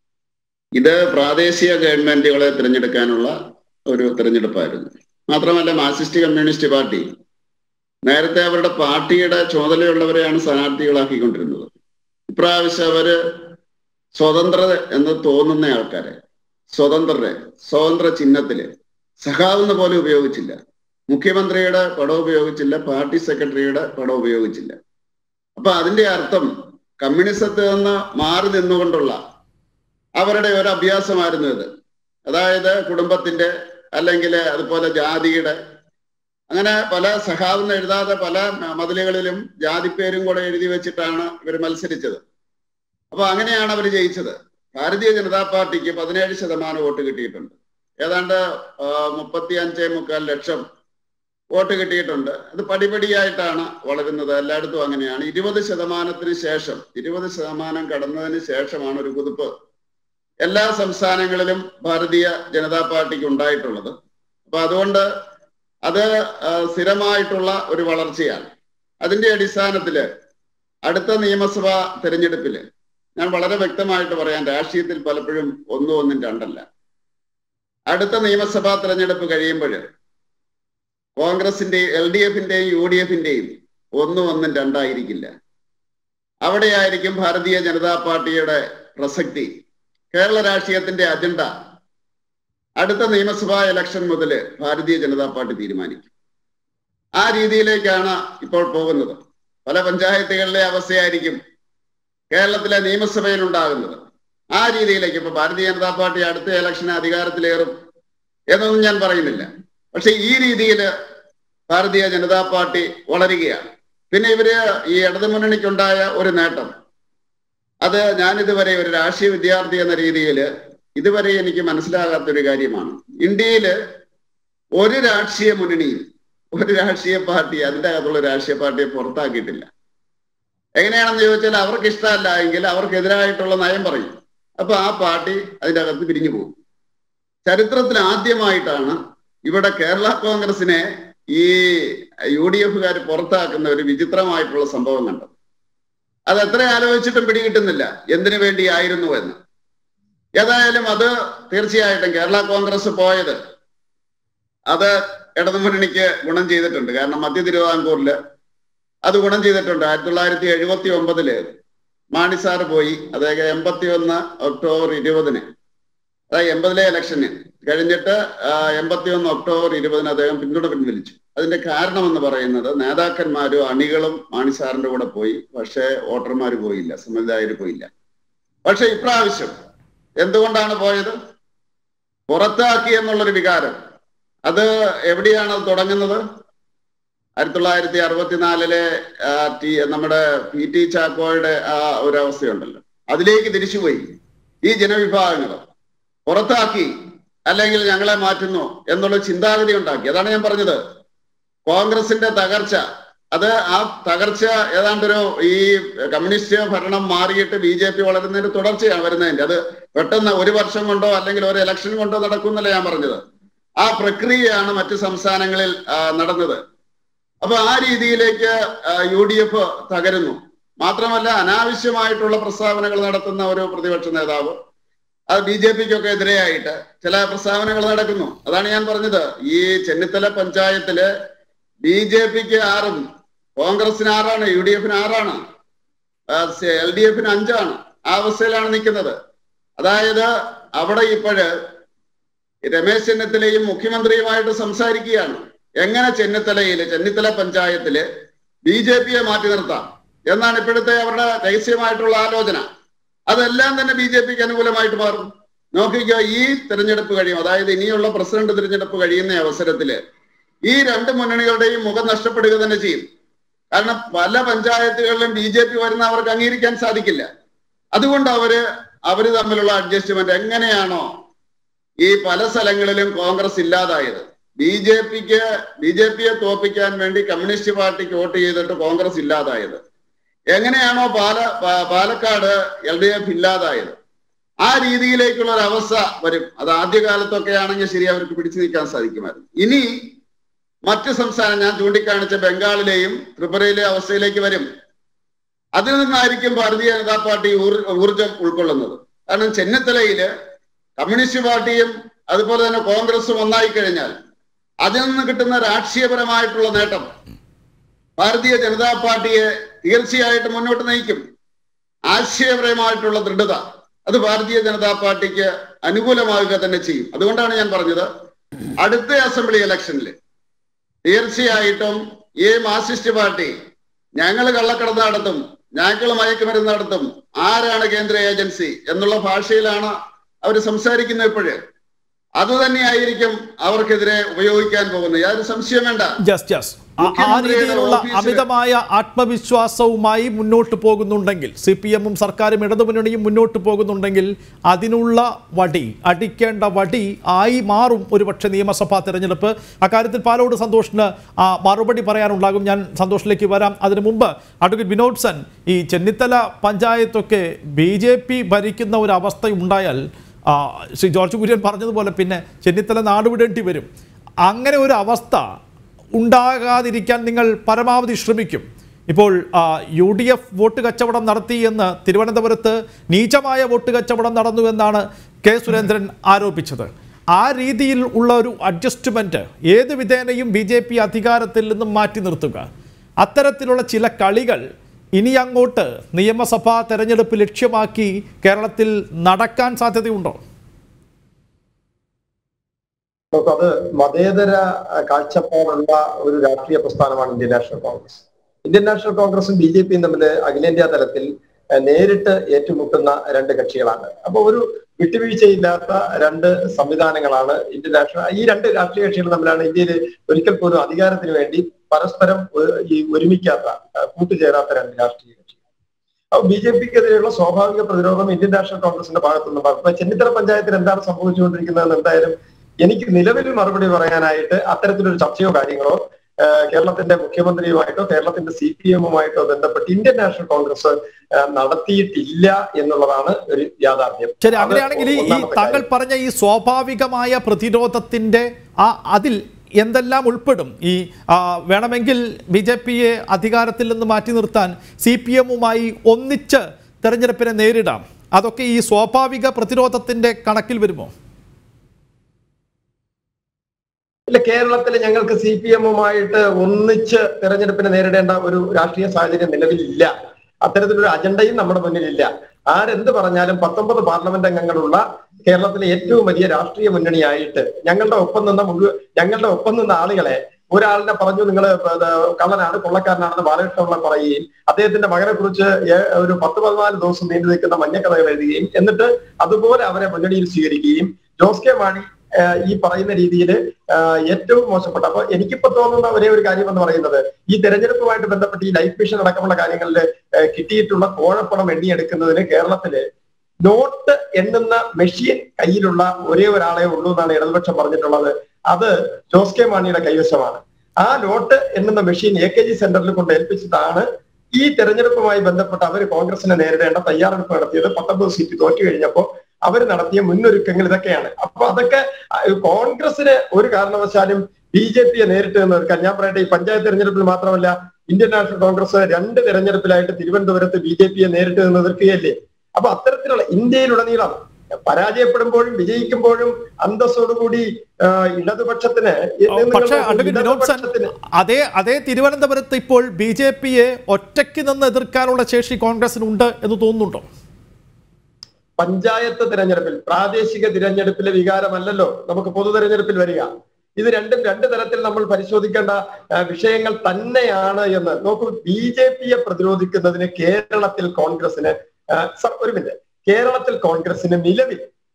ഇത് പ്രാദേശിക ഗവൺമെന്റുകളെ തിരഞ്ഞെടുക്കാനുള്ള ഒരു തിരഞ്ഞെടുപ്പായിരുന്നു മാത്രമല്ല മാർക്സിസ്റ്റ് കമ്മ്യൂണിസ്റ്റ് പാർട്ടി നേരത്തെ അവരുടെ പാർട്ടിയുടെ ചുമതലയുള്ളവരെയാണ് സ്ഥാനാർത്ഥികളാക്കിക്കൊണ്ടിരുന്നത് ഇപ്രാവശ്യം അവര് സ്വതന്ത്ര എന്ന് തോന്നുന്ന ആൾക്കാരെ സ്വതന്ത്രരെ സ്വതന്ത്ര ചിഹ്നത്തില് സഖാവെന്ന് പോലും ഉപയോഗിച്ചില്ല മുഖ്യമന്ത്രിയുടെ പടം ഉപയോഗിച്ചില്ല പാർട്ടി സെക്രട്ടറിയുടെ പടം ഉപയോഗിച്ചില്ല അപ്പൊ അതിന്റെ അർത്ഥം കമ്മ്യൂണിസത്തിൽ നിന്ന് മാറി നിന്നുകൊണ്ടുള്ള അവരുടെ ഒരു അഭ്യാസമായിരുന്നു ഇത് അതായത് കുടുംബത്തിന്റെ അല്ലെങ്കിൽ അതുപോലെ ജാതിയുടെ അങ്ങനെ പല സഖാവെന്ന് എഴുതാതെ പല മതിലുകളിലും ജാതിപ്പേരും കൂടെ എഴുതി വെച്ചിട്ടാണ് ഇവർ മത്സരിച്ചത് അപ്പൊ അങ്ങനെയാണ് അവർ ജയിച്ചത് ഭാരതീയ ജനതാ പാർട്ടിക്ക് പതിനേഴ് ശതമാനം വോട്ട് കിട്ടിയിട്ടുണ്ട് ഏതാണ്ട് മുപ്പത്തി അഞ്ചേ മുക്കാൽ ലക്ഷം വോട്ട് കിട്ടിയിട്ടുണ്ട് അത് പടിപടിയായിട്ടാണ് വളരുന്നത് എല്ലായിടത്തും അങ്ങനെയാണ് ഇരുപത് ശതമാനത്തിന് ശേഷം ഇരുപത് ശതമാനം കടന്നതിന് ശേഷമാണ് ഒരു കുതിപ്പ് എല്ലാ സംസ്ഥാനങ്ങളിലും ഭാരതീയ ജനതാ പാർട്ടിക്ക് ഉണ്ടായിട്ടുള്ളത് അപ്പൊ അതുകൊണ്ട് അത് സ്ഥിരമായിട്ടുള്ള ഒരു വളർച്ചയാണ് അതിന്റെ അടിസ്ഥാനത്തില് അടുത്ത നിയമസഭാ തെരഞ്ഞെടുപ്പില് ഞാൻ വളരെ വ്യക്തമായിട്ട് പറയാം രാഷ്ട്രീയത്തിൽ പലപ്പോഴും ഒന്നും ഒന്നും രണ്ടല്ല അടുത്ത നിയമസഭാ തെരഞ്ഞെടുപ്പ് കഴിയുമ്പോൾ കോൺഗ്രസിന്റെയും എൽ ഡി എഫിന്റെയും യു ഡി എഫിന്റെയും ഒന്നും ഒന്നും രണ്ടായിരിക്കില്ല അവിടെയായിരിക്കും ഭാരതീയ ജനതാ പാർട്ടിയുടെ പ്രസക്തി കേരള രാഷ്ട്രീയത്തിന്റെ അജണ്ട അടുത്ത നിയമസഭാ ഇലക്ഷൻ മുതൽ ഭാരതീയ ജനതാ പാർട്ടി തീരുമാനിക്കും ആ രീതിയിലേക്കാണ് ഇപ്പോൾ പോകുന്നത് പല പഞ്ചായത്തുകളിലെ അവസ്ഥയായിരിക്കും കേരളത്തിലെ നിയമസഭയിൽ ഉണ്ടാകുന്നത് ആ രീതിയിലേക്ക് ഇപ്പൊ ഭാരതീയ ജനതാ പാർട്ടി അടുത്ത ഇലക്ഷന് അധികാരത്തിലേറും എന്നൊന്നും ഞാൻ പറയുന്നില്ല പക്ഷെ ഈ രീതിയിൽ ഭാരതീയ ജനതാ പാർട്ടി വളരുകയാണ് പിന്നെ ഇവര് ഈ ഇടതുമുന്നണിക്കുണ്ടായ ഒരു നേട്ടം അത് ഞാൻ ഇതുവരെ ഒരു രാഷ്ട്രീയ വിദ്യാർത്ഥി എന്ന രീതിയിൽ ഇതുവരെ എനിക്ക് മനസ്സിലാകാത്ത ഒരു കാര്യമാണ് ഇന്ത്യയില് ഒരു രാഷ്ട്രീയ മുന്നണിയും ഒരു രാഷ്ട്രീയ പാർട്ടി അതിന്റെ അകത്തുള്ള രാഷ്ട്രീയ പാർട്ടിയെ പുറത്താക്കിയിട്ടില്ല എങ്ങനെയാണെന്ന് ചോദിച്ചാൽ അവർക്ക് ഇഷ്ടമല്ല എങ്കിൽ അവർക്കെതിരായിട്ടുള്ള നയം പറയും അപ്പൊ ആ പാർട്ടി അതിന്റെ അകത്ത് പിരിഞ്ഞു പോകും ചരിത്രത്തിൽ ആദ്യമായിട്ടാണ് ഇവിടെ കേരള കോൺഗ്രസിനെ ഈ യു ഡി എഫുകാർ പുറത്താക്കുന്ന ഒരു വിചിത്രമായിട്ടുള്ള സംഭവം കണ്ടത് അത് എത്ര ആലോചിച്ചിട്ടും പിടികിട്ടുന്നില്ല എന്തിനു വേണ്ടിയായിരുന്നു എന്ന് ഏതായാലും അത് തീർച്ചയായിട്ടും കേരള കോൺഗ്രസ് പോയത് അത് ഇടതുമുന്നണിക്ക് ഗുണം ചെയ്തിട്ടുണ്ട് കാരണം മധ്യ തിരുവിതാംകൂറില് അത് ഗുണം ചെയ്തിട്ടുണ്ട് ആയിരത്തി തൊള്ളായിരത്തി എഴുപത്തി ഒമ്പതില് മാണി സാറ് പോയി അദ്ദേഹം എൺപത്തി ഒന്ന് ഒക്ടോബർ ഇരുപതിന് അതായത് എൺപതിലെ ഇലക്ഷന് കഴിഞ്ഞിട്ട് എൺപത്തി ഒന്ന് ഒക്ടോബർ ഇരുപതിന് അദ്ദേഹം പിന്തുണ പിൻവലിച്ചു അതിന്റെ കാരണം എന്ന് പറയുന്നത് നേതാക്കന്മാരും അണികളും മാണി സാറിന്റെ കൂടെ പോയി പക്ഷേ വോട്ടർമാർ പോയില്ല സമ്മതിദായർ പോയില്ല പക്ഷെ ഇപ്രാവശ്യം എന്തുകൊണ്ടാണ് പോയത് പുറത്താക്കി എന്നുള്ളൊരു വികാരം അത് എവിടെയാണ് അത് തുടങ്ങുന്നത് ആയിരത്തി തൊള്ളായിരത്തി അറുപത്തിനാലിലെ ആ, ടി നമ്മുടെ പി ടി ചാക്കോയുടെ ആ ഒരു അവസ്ഥയുണ്ടല്ലോ അതിലേക്ക് തിരിച്ചുപോയി ഈ ജനവിഭാഗങ്ങൾ പുറത്താക്കി അല്ലെങ്കിൽ ഞങ്ങളെ മാറ്റുന്നു എന്നുള്ള ചിന്താഗതി ഉണ്ടാക്കി അതാണ് ഞാൻ പറഞ്ഞത് കോൺഗ്രസിന്റെ തകർച്ച അത് ആ തകർച്ച ഏതാണ്ടൊരു ഈ കമ്മ്യൂണിസ്റ്റ് ഭരണം മാറിയിട്ട് ബി ജെ പി വളരുന്നതിന്റെ തുടർച്ചയാണ് വരുന്നതിന്റെ അത് പെട്ടെന്ന് ഒരു വർഷം കൊണ്ടോ അല്ലെങ്കിൽ ഒരു ഇലക്ഷൻ കൊണ്ടോ നടക്കുന്നല്ല ഞാൻ പറഞ്ഞത് ആ പ്രക്രിയയാണ് മറ്റ് സംസ്ഥാനങ്ങളിൽ ആ, നടന്നത് അപ്പൊ ആ രീതിയിലേക്ക് യു ഡി എഫ് തകരുന്നു മാത്രമല്ല അനാവശ്യമായിട്ടുള്ള പ്രസ്താവനകൾ നടത്തുന്ന ഒരു പ്രതിപക്ഷ നേതാവ് അത് ബി ജെ പിക്കൊക്കെ എതിരെയായിട്ട് ചില പ്രസ്താവനകൾ നടക്കുന്നു അതാണ് ഞാൻ പറഞ്ഞത് ഈ ചെന്നിത്തല പഞ്ചായത്തില് ബി ജെ പിക്ക് ആറും കോൺഗ്രസിന് ആറാണ് യു ഡി എഫിന് ആറാണ് എൽ ഡി എഫിന് അഞ്ചാണ് ആ അവസ്ഥയിലാണ് നിൽക്കുന്നത് അതായത് അവിടെ ഇപ്പോഴ് രമേശ് ചെന്നിത്തലയും മുഖ്യമന്ത്രിയുമായിട്ട് സംസാരിക്കുകയാണ് എങ്ങനെ ചെന്നിത്തലയില് ചെന്നിത്തല പഞ്ചായത്തില് ബി ജെ പിയെ മാറ്റി നിർത്താം എന്നാണ് ഇപ്പോഴത്തെ അവരുടെ രഹസ്യമായിട്ടുള്ള ആലോചന അതെല്ലാം തന്നെ ബി ജെ പിക്ക് അനുകൂലമായിട്ട് മാറും നോക്കിക്കോ ഈ തെരഞ്ഞെടുപ്പ് കഴിയും അതായത് ഇനിയുള്ള പ്രസിഡന്റ് തിരഞ്ഞെടുപ്പ് കഴിയുന്ന അവസരത്തില് ഈ രണ്ട് മുന്നണികളുടെയും മുഖം നഷ്ടപ്പെടുക തന്നെ ചെയ്യും കാരണം പല പഞ്ചായത്തുകളിലും ബി ജെ പി വരുന്ന അവർക്ക് അംഗീകരിക്കാൻ സാധിക്കില്ല അതുകൊണ്ട് അവര് അവര് തമ്മിലുള്ള അഡ്ജസ്റ്റ്മെന്റ് എങ്ങനെയാണോ ഈ പല സ്ഥലങ്ങളിലും കോൺഗ്രസ് ഇല്ലാതായത് ബി ജെ പിക്ക് ബി ജെ പിയെ തോപ്പിക്കാൻ വേണ്ടി കമ്മ്യൂണിസ്റ്റ് പാർട്ടിക്ക് വോട്ട് ചെയ്തിട്ട് കോൺഗ്രസ് ഇല്ലാതായത് എങ്ങനെയാണോ പാല പാ- പാലക്കാട് എൽ ഡി എഫ് ഇല്ലാതായത് ആ രീതിയിലേക്കുള്ള ഒരു അവസ്ഥ വരും അത് ആദ്യകാലത്തൊക്കെ ആണെങ്കിൽ ശരി അവർക്ക് പിടിച്ചു നിൽക്കാൻ സാധിക്കുമായിരുന്നു ഇനി മറ്റ് സംസ്ഥാനം ഞാൻ ചൂണ്ടിക്കാണിച്ച ബംഗാളിലെയും ത്രിപുരയിലെ അവസ്ഥയിലേക്ക് വരും അതിൽ നിന്നായിരിക്കും ഭാരതീയ ജനതാ പാർട്ടി ഊർ- ഊർജം ഉൾക്കൊള്ളുന്നത് കാരണം ചെന്നിത്തലയില് കമ്മ്യൂണിസ്റ്റ് പാർട്ടിയും അതുപോലെ തന്നെ കോൺഗ്രസും ഒന്നായി കഴിഞ്ഞാൽ അതിൽ നിന്ന് കിട്ടുന്ന രാഷ്ട്രീയപരമായിട്ടുള്ള നേട്ടം ഭാരതീയ ജനതാ പാർട്ടിയെ തീർച്ചയായിട്ടും മുന്നോട്ട് നയിക്കും ആശയപരമായിട്ടുള്ള ദൃഢത അത് ഭാരതീയ ജനതാ പാർട്ടിക്ക് അനുകൂലമാവുക തന്നെ ചെയ്യും അതുകൊണ്ടാണ് ഞാൻ പറഞ്ഞത് അടുത്ത അസംബ്ലി ഇലക്ഷനിൽ തീർച്ചയായിട്ടും ഈ മാർക്സിസ്റ്റ് പാർട്ടി ഞങ്ങൾ കള്ളക്കടത്ത് നടത്തും ഞങ്ങൾ മയക്കുമരുന്ന് നടത്തും ആരാണ് കേന്ദ്ര ഏജൻസി എന്നുള്ള ഭാഷയിലാണ് അവർ സംസാരിക്കുന്നത് ഇപ്പോഴ് അത് തന്നെയായിരിക്കും അവർക്കെതിരെ ഉപയോഗിക്കാൻ പോകുന്നത് യാതൊരു സംശയം വേണ്ട ജസ് ജസ് ആ- ആ മുഖ്യമന്ത്രിയുടെ രീതിയിലുള്ള ഓഫീസില് അമിതമായ ആത്മവിശ്വാസവുമായി മുന്നോട്ട് പോകുന്നുണ്ടെങ്കിൽ സി പി എമ്മും സർക്കാരും ഇടതുമുന്നണിയും മുന്നോട്ട് പോകുന്നുണ്ടെങ്കിൽ അതിനുള്ള വടി അടിക്കേണ്ട വടി ആയി മാറും ഒരുപക്ഷെ നിയമസഭാ തെരഞ്ഞെടുപ്പ് അക്കാര്യത്തിൽ പാലോട് സന്തോഷിന് ആ, മറുപടി പറയാനുണ്ടാകും ഞാൻ സന്തോഷിലേക്ക് വരാം അതിനു മുമ്പ് അഡ്വക്കേറ്റ് വിനോദ് സൻ ഈ ചെന്നിത്തല പഞ്ചായത്തൊക്കെ ബി ജെ പി ഭരിക്കുന്ന ഒരു അവസ്ഥ ഉണ്ടായാൽ ആ, ശ്രീ ജോർജ് കുര്യൻ പറഞ്ഞതുപോലെ പിന്നെ ചെന്നിത്തല നാടുവിടേണ്ടി വരും അങ്ങനെ ഒരു അവസ്ഥ ഉണ്ടാകാതിരിക്കാൻ നിങ്ങൾ പരമാവധി ശ്രമിക്കും ഇപ്പോൾ ആ, യു ഡി എഫ് വോട്ട് കച്ചവടം നടത്തി എന്ന് തിരുവനന്തപുരത്ത് നീചമായ വോട്ട് കച്ചവടം നടന്നു എന്നാണ് കെ സുരേന്ദ്രൻ ആരോപിച്ചത് ആ രീതിയിൽ ഉള്ള ഒരു അഡ്ജസ്റ്റ്മെൻറ്റ് ഏത് വിധേനയും ബി ജെ പി അധികാരത്തിൽ നിന്നും മാറ്റി നിർത്തുക അത്തരത്തിലുള്ള ചില കളികൾ ഇനി അങ്ങോട്ട് നിയമസഭാ തെരഞ്ഞെടുപ്പ് ലക്ഷ്യമാക്കി കേരളത്തിൽ നടക്കാൻ സാധ്യതയുണ്ടോ അത് മതേതര അഹ്, കാഴ്ചപ്പാടുള്ള ഒരു രാഷ്ട്രീയ പ്രസ്ഥാനമാണ് Indian national Congress Indian national കോൺഗ്രസും ബി ജെ പിയും തമ്മിൽ അഖിലേന്ത്യാ തലത്തിൽ അഹ്, നേരിട്ട് ഏറ്റുമുട്ടുന്ന രണ്ട് കക്ഷികളാണ് അപ്പൊ ഒരു വിട്ടുവീഴ്ചയില്ലാത്ത രണ്ട് സംവിധാനങ്ങളാണ് ഇന്ത്യൻ നാഷണൽ ഈ രണ്ട് രാഷ്ട്രീയ കക്ഷികൾ തമ്മിലാണ് ഇന്ത്യയിൽ ഒരിക്കൽ പോലും അധികാരത്തിന് വേണ്ടി പരസ്പരം ഒ- ഈ ഒരുമിക്കാത്ത അഹ്, കൂട്ടുചേരാത്ത രണ്ട് രാഷ്ട്രീയ കക്ഷികൾ അപ്പൊ ബി ജെ പിക്കെതിരെയുള്ള സ്വാഭാവിക പ്രതിരോധം ഇന്ത്യൻ നാഷണൽ കോൺഗ്രസിന്റെ ഭാഗത്തുനിന്ന് ഭാഗത്ത് ഇപ്പൊ ചെന്നിത്തല പഞ്ചായത്തിൽ എന്താണ് സംഭവിച്ചുകൊണ്ടിരിക്കുന്നതെന്ന് എന്തായാലും എനിക്ക് നിലവിൽ മറുപടി പറയാനായിട്ട് അത്തരത്തിലൊരു ചർച്ചയോ കാര്യങ്ങളോ ആ, കേരളത്തിന്റെ മുഖ്യമന്ത്രിയുമായിട്ടോ കേരളത്തിന്റെ സി പി എമ്മുമായിട്ടോ ബന്ധപ്പെട്ട് ഇന്ത്യൻ നാഷണൽ കോൺഗ്രസ് ആ, നടത്തിയിട്ടില്ല എന്നുള്ളതാണ് ഒരു യാഥാർത്ഥ്യം ശരി അത് അങ്ങനെയാണെങ്കിൽ ഈ- ഈ ഒന്നാമത്തെ താങ്കൾ കാര്യം. പറഞ്ഞ ഈ സ്വാഭാവികമായ പ്രതിരോധത്തിന്റെ ആ അതിൽ എന്തെല്ലാം ഉൾപ്പെടും ഈ ആ, വേണമെങ്കിൽ ബി ജെ പിയെ അധികാരത്തിൽ നിന്ന് മാറ്റി നിർത്താൻ സി പി എമ്മുമായി ഒന്നിച്ച് തെരഞ്ഞെടുപ്പിനെ നേരിടാം അതൊക്കെ ഈ സ്വാഭാവിക പ്രതിരോധത്തിന്റെ കണക്കിൽ വരുമോ ഇല്ല കേരളത്തിൽ ഞങ്ങൾക്ക് സി പി എമ്മുമായിട്ട് ഒന്നിച്ച് തെരഞ്ഞെടുപ്പിനെ നേരിടേണ്ട ഒരു രാഷ്ട്രീയ സാഹചര്യം നിലവിലില്ല അത്തരത്തിലൊരു അജണ്ടയും നമ്മുടെ മുന്നിലില്ല ആരെന്ത് പറഞ്ഞാലും പത്തൊമ്പത് പാർലമെന്റ് അംഗങ്ങളുള്ള കേരളത്തിലെ ഏറ്റവും വലിയ രാഷ്ട്രീയ മുന്നണിയായിട്ട് ഞങ്ങളുടെ ഒപ്പം നിന്ന മുഴുവൻ ഞങ്ങളുടെ ഒപ്പം നിന്ന ആളുകളെ ഒരാളിനെ പറഞ്ഞു നിങ്ങൾ കള്ളനാണ് കൊള്ളക്കാരനാണെന്ന് ബാലകൃഷ്ണപിള്ള പറയുകയും അദ്ദേഹത്തിന്റെ മകനെ കുറിച്ച് ഒരു പത്ത് പതിനാല് ദിവസം നീണ്ടു നിൽക്കുന്ന മഞ്ഞക്കഥകൾ എഴുതുകയും എന്നിട്ട് അതുപോലെ അവരെ മുന്നണിയിൽ സ്വീകരിക്കുകയും ജോസ് കെ മാണി ആഹ് ഈ പറയുന്ന രീതിയിൽ ഏറ്റവും മോശപ്പെട്ട അപ്പൊ എനിക്കിപ്പോ തോന്നുന്ന ഒരേ ഒരു കാര്യം എന്ന് പറയുന്നത് ഈ തെരഞ്ഞെടുപ്പുമായിട്ട് ബന്ധപ്പെട്ട് ഈ ലൈഫ് മിഷൻ അടക്കമുള്ള കാര്യങ്ങളിൽ ആഹ് കിട്ടിയിട്ടുള്ള കോഴപ്പണം എണ്ണിയെടുക്കുന്നതിന് കേരളത്തില് നോട്ട് എണ്ണുന്ന മെഷീൻ കയ്യിലുള്ള ഒരേ ഒരാളെ ഉള്ളൂ എന്നാണ് ഇടതുപക്ഷം പറഞ്ഞിട്ടുള്ളത് അത് ജോസ് കെ മാണിയുടെ കൈവശമാണ് ആ നോട്ട് എണ്ണുന്ന machine A K G centre കൊണ്ട് ഏൽപ്പിച്ചിട്ടാണ് ഈ തെരഞ്ഞെടുപ്പുമായി ബന്ധപ്പെട്ട് അവർ കോൺഗ്രസിനെ നേരിടേണ്ട തയ്യാറെടുപ്പ് നടത്തിയത് പത്തൊമ്പത് സീറ്റ് തോറ്റു കഴിഞ്ഞപ്പോൾ അവർ നടത്തിയ മുന്നൊരുക്കങ്ങൾ ഇതൊക്കെയാണ് അപ്പൊ അതൊക്കെ അഹ് കോൺഗ്രസിന് ഒരു കാരണവശാലും ബി ജെ പിയെ നേരിട്ട് നിന്ന് നിൽക്കാൻ ഞാൻ പറയട്ടെ ഈ പഞ്ചായത്ത് തെരഞ്ഞെടുപ്പിൽ മാത്രമല്ല ഇന്ത്യൻ നാഷണൽ കോൺഗ്രസ് രണ്ട് തെരഞ്ഞെടുപ്പിലായിട്ട് തിരുവനന്തപുരത്ത് ബി ജെ പിയെ നേരിട്ട് നിന്ന് നിൽക്കുകയല്ലേ അപ്പൊ അത്തരത്തിലുള്ള ഇന്ത്യയിലുടനീളം പരാജയപ്പെടുമ്പോഴും വിജയിക്കുമ്പോഴും അന്തസ്സോടുകൂടി ആ, ഇടതുപക്ഷത്തിന് നിങ്ങൾ പക്ഷേ നോക്കൂ, അഡ്വക്കേറ്റ് വിനോദ് സൻ ഇടതുപക്ഷത്തിന് അതേ അതേ തിരുവനന്തപുരത്ത് ഇപ്പോൾ ബി ജെ പിയെ ഒറ്റയ്ക്ക് നിന്ന് എതിർക്കാനുള്ള ശേഷി കോൺഗ്രസിനുണ്ട് എന്ന് തോന്നുന്നുണ്ടോ പഞ്ചായത്ത് തിരഞ്ഞെടുപ്പിൽ പ്രാദേശിക തിരഞ്ഞെടുപ്പിലെ വികാരമല്ലല്ലോ നമുക്ക് പൊതു തെരഞ്ഞെടുപ്പിൽ വരിക ഇത് രണ്ടും രണ്ട് തരത്തിൽ നമ്മൾ പരിശോധിക്കേണ്ട ആ, വിഷയങ്ങൾ തന്നെയാണ് എന്ന് നോക്കൂ ബി ജെ പിയെ പ്രതിരോധിക്കുന്നതിന് കേരളത്തിൽ കോൺഗ്രസിന് ആ, സർ, ഒരു മിനിറ്റ് കേരളത്തിൽ കോൺഗ്രസിന് നിലവിൽ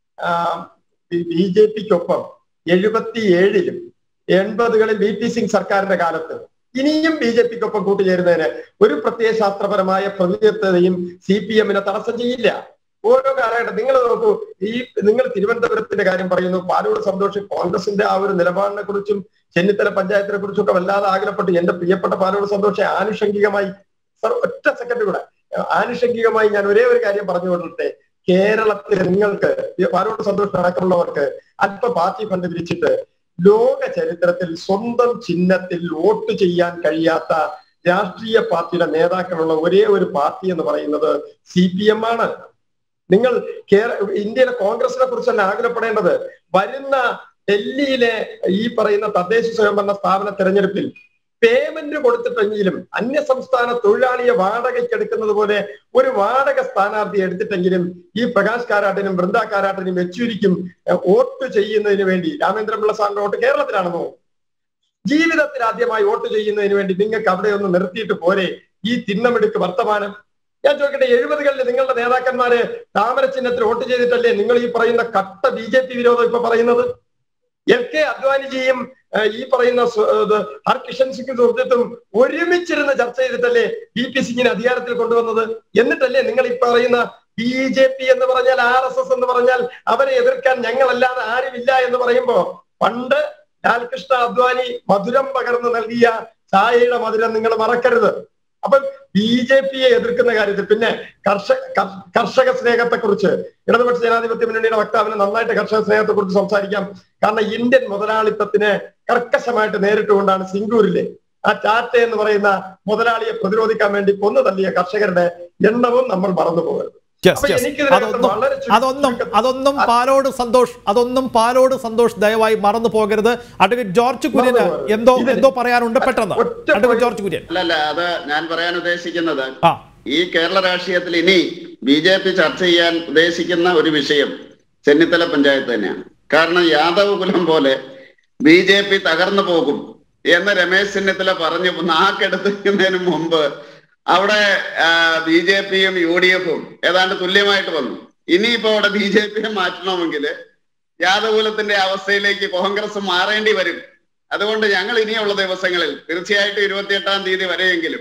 ബി ജെ പിക്കൊപ്പം എഴുപത്തി ഏഴിലും എൺപതുകളിൽ വി പി സിംഗ് സർക്കാരിന്റെ കാലത്ത് ഇനിയും ബി ജെ പിക്കൊപ്പം കൂട്ടുചേരുന്നതിന് ഒരു പ്രത്യയശാസ്ത്രപരമായ പ്രതിനിധിത്വതയും സി പി എമ്മിനെ തടസ്സം ചെയ്യില്ല ഓരോ കാലഘട്ടം നിങ്ങൾ നോക്കൂ ഈ നിങ്ങൾ തിരുവനന്തപുരത്തിന്റെ കാര്യം പറയുന്നു പാലോട് സന്തോഷ് കോൺഗ്രസിന്റെ ആ ഒരു നിലപാടിനെ കുറിച്ചും ചെന്നിത്തല പഞ്ചായത്തിനെ കുറിച്ചും ഒക്കെ വല്ലാതെ ആഗ്രഹപ്പെട്ടു എന്റെ പ്രിയപ്പെട്ട പാലോട് സന്തോഷെ ആനുഷംഗികമായി സർ ഒറ്റ സെക്കൻഡ് കൂടെ ആനുഷംഗികമായി ഞാൻ ഒരേ ഒരു കാര്യം പറഞ്ഞു കൊണ്ടിട്ടെ കേരളത്തിൽ നിങ്ങൾക്ക് ഈ പാലോട് സന്തോഷം അടക്കമുള്ളവർക്ക് അല്പ പാർട്ടി ഫണ്ട് പിരിച്ചിട്ട് ലോക ചരിത്രത്തിൽ സ്വന്തം ചിഹ്നത്തിൽ വോട്ട് ചെയ്യാൻ കഴിയാത്ത രാഷ്ട്രീയ പാർട്ടിയുടെ നേതാക്കളുള്ള ഒരേ ഒരു പാർട്ടി എന്ന് പറയുന്നത് സി പി എം ആണ് നിങ്ങൾ കേര ഇന്ത്യയിലെ കോൺഗ്രസിനെ കുറിച്ചല്ല ആകുലപ്പെടേണ്ടത് വരുന്ന ഡൽഹിയിലെ ഈ പറയുന്ന തദ്ദേശ സ്വയംഭരണ സ്ഥാപന തെരഞ്ഞെടുപ്പിൽ പേയ്മെന്റ് കൊടുത്തിട്ടെങ്കിലും അന്യ സംസ്ഥാന തൊഴിലാളിയെ വാടകയ്ക്ക് എടുക്കുന്നത് പോലെ ഒരു വാടക സ്ഥാനാർത്ഥി എടുത്തിട്ടെങ്കിലും ഈ പ്രകാശ് കാരാട്ടിനും ബൃന്ദ കാരാട്ടിനും യെച്ചൂരിക്കും ഏഹ്, വോട്ട് ചെയ്യുന്നതിന് വേണ്ടി രാമേന്ദ്രപിള്ള സാറിന്റെ വോട്ട് കേരളത്തിലാണെന്നോ ജീവിതത്തിൽ ആദ്യമായി വോട്ട് ചെയ്യുന്നതിന് വേണ്ടി നിങ്ങൾക്ക് അവിടെ ഒന്ന് നിർത്തിയിട്ട് പോരെ ഈ തിണ്ണമെടുക്ക് വർത്തമാനം ഞാൻ ചോദിക്കട്ടെ എഴുപതുകളിൽ നിങ്ങളുടെ നേതാക്കന്മാര് താമര ചിഹ്നത്തിൽ വോട്ട് ചെയ്തിട്ടല്ലേ നിങ്ങൾ ഈ പറയുന്ന കട്ട ബി ജെ പി വിരോധം ഇപ്പൊ പറയുന്നത് എൽ കെ അദ്വാനിജിയും ഏഹ്, ഈ പറയുന്ന സു- ഇത് ഹർകിഷൻ സിംഗ് സുഹൃത്തും ഒരുമിച്ചിരുന്ന് ചർച്ച ചെയ്തിട്ടല്ലേ ബി പി സിംഗിനെ അധികാരത്തിൽ കൊണ്ടുവന്നത് എന്നിട്ടല്ലേ നിങ്ങൾ ഈ പറയുന്ന ബി ജെ പി എന്ന് പറഞ്ഞാൽ ആർ എസ് എസ് എന്ന് പറഞ്ഞാൽ അവരെ എതിർക്കാൻ ഞങ്ങളല്ലാതെ ആരുമില്ല എന്ന് പറയുമ്പോ പണ്ട് ലാൽകൃഷ്ണ അദ്വാനി മധുരം പകർന്നു നൽകിയ ചായയുടെ മധുരം നിങ്ങൾ മറക്കരുത് അപ്പൊ ബി ജെ പിയെ എതിർക്കുന്ന കാര്യത്തിൽ പിന്നെ കർഷക കർ- കർഷക സ്നേഹത്തെ കുറിച്ച് ഇടതുപക്ഷ ജനാധിപത്യ മുന്നണിയുടെ വക്താവിന് നന്നായിട്ട് കർഷക സ്നേഹത്തെ കുറിച്ച് സംസാരിക്കാം കാരണം ഇന്ത്യൻ മുതലാളിത്തത്തിന് കർക്കശമായിട്ട് നേരിട്ടുകൊണ്ടാണ് സിംഗൂരിലെ ആ ടാറ്റ എന്ന് പറയുന്ന മുതലാളിയെ പ്രതിരോധിക്കാൻ വേണ്ടി കൊന്നു തള്ളിയ കർഷകരുടെ എണ്ണവും നമ്മൾ മറന്നു പോകരുത് Yes, അപ്പൊ yes. എനിക്കിതിനകത്ത് അതൊന്നും വളരെ ചുരുക്കം- അതൊന്നും അതൊന്നും പാലോട് സന്തോഷ് അതൊന്നും പാലോട് സന്തോഷ് ദയവായി മറന്നു പോകരുത് അഡ്വക്കേറ്റ് ജോർജ് കുര്യന് മറന്നു പോകരുത്. എന്തോ ഇതിന് എന്തോ പറയാനുണ്ട് പെട്ടെന്ന് ഒറ്റ അഡ്വക്കേറ്റ് ജോർജ് കുര്യൻ അല്ലല്ല അത് ഞാൻ പറയാൻ ഉദ്ദേശിക്കുന്നത് ആ ഈ കേരള രാഷ്ട്രീയത്തിൽ ഇനി ബി ജെ പി ചർച്ച ചെയ്യാൻ ഉദ്ദേശിക്കുന്ന ഒരു വിഷയം ചെന്നിത്തല പഞ്ചായത്ത് തന്നെയാണ് കാരണം യാദവ് കുലം പോലെ ബി ജെ പി തകർന്നു പോകും എന്ന് രമേശ് ചെന്നിത്തല പറഞ്ഞു നാക്കെടുക്കുന്നതിന് മുമ്പ് അവിടെ ബി ജെ പിയും യു ഡി എഫും ഏതാണ്ട് തുല്യമായിട്ട് വന്നു ഇനിയിപ്പോ അവിടെ ബി ജെ പിയെ മാറ്റണമെങ്കിൽ യാദവകുലത്തിന്റെ അവസ്ഥയിലേക്ക് കോൺഗ്രസ് മാറേണ്ടി വരും അതുകൊണ്ട് ഞങ്ങൾ ഇനിയുള്ള ദിവസങ്ങളിൽ തീർച്ചയായിട്ടും ഇരുപത്തിയെട്ടാം തീയതി വരെയെങ്കിലും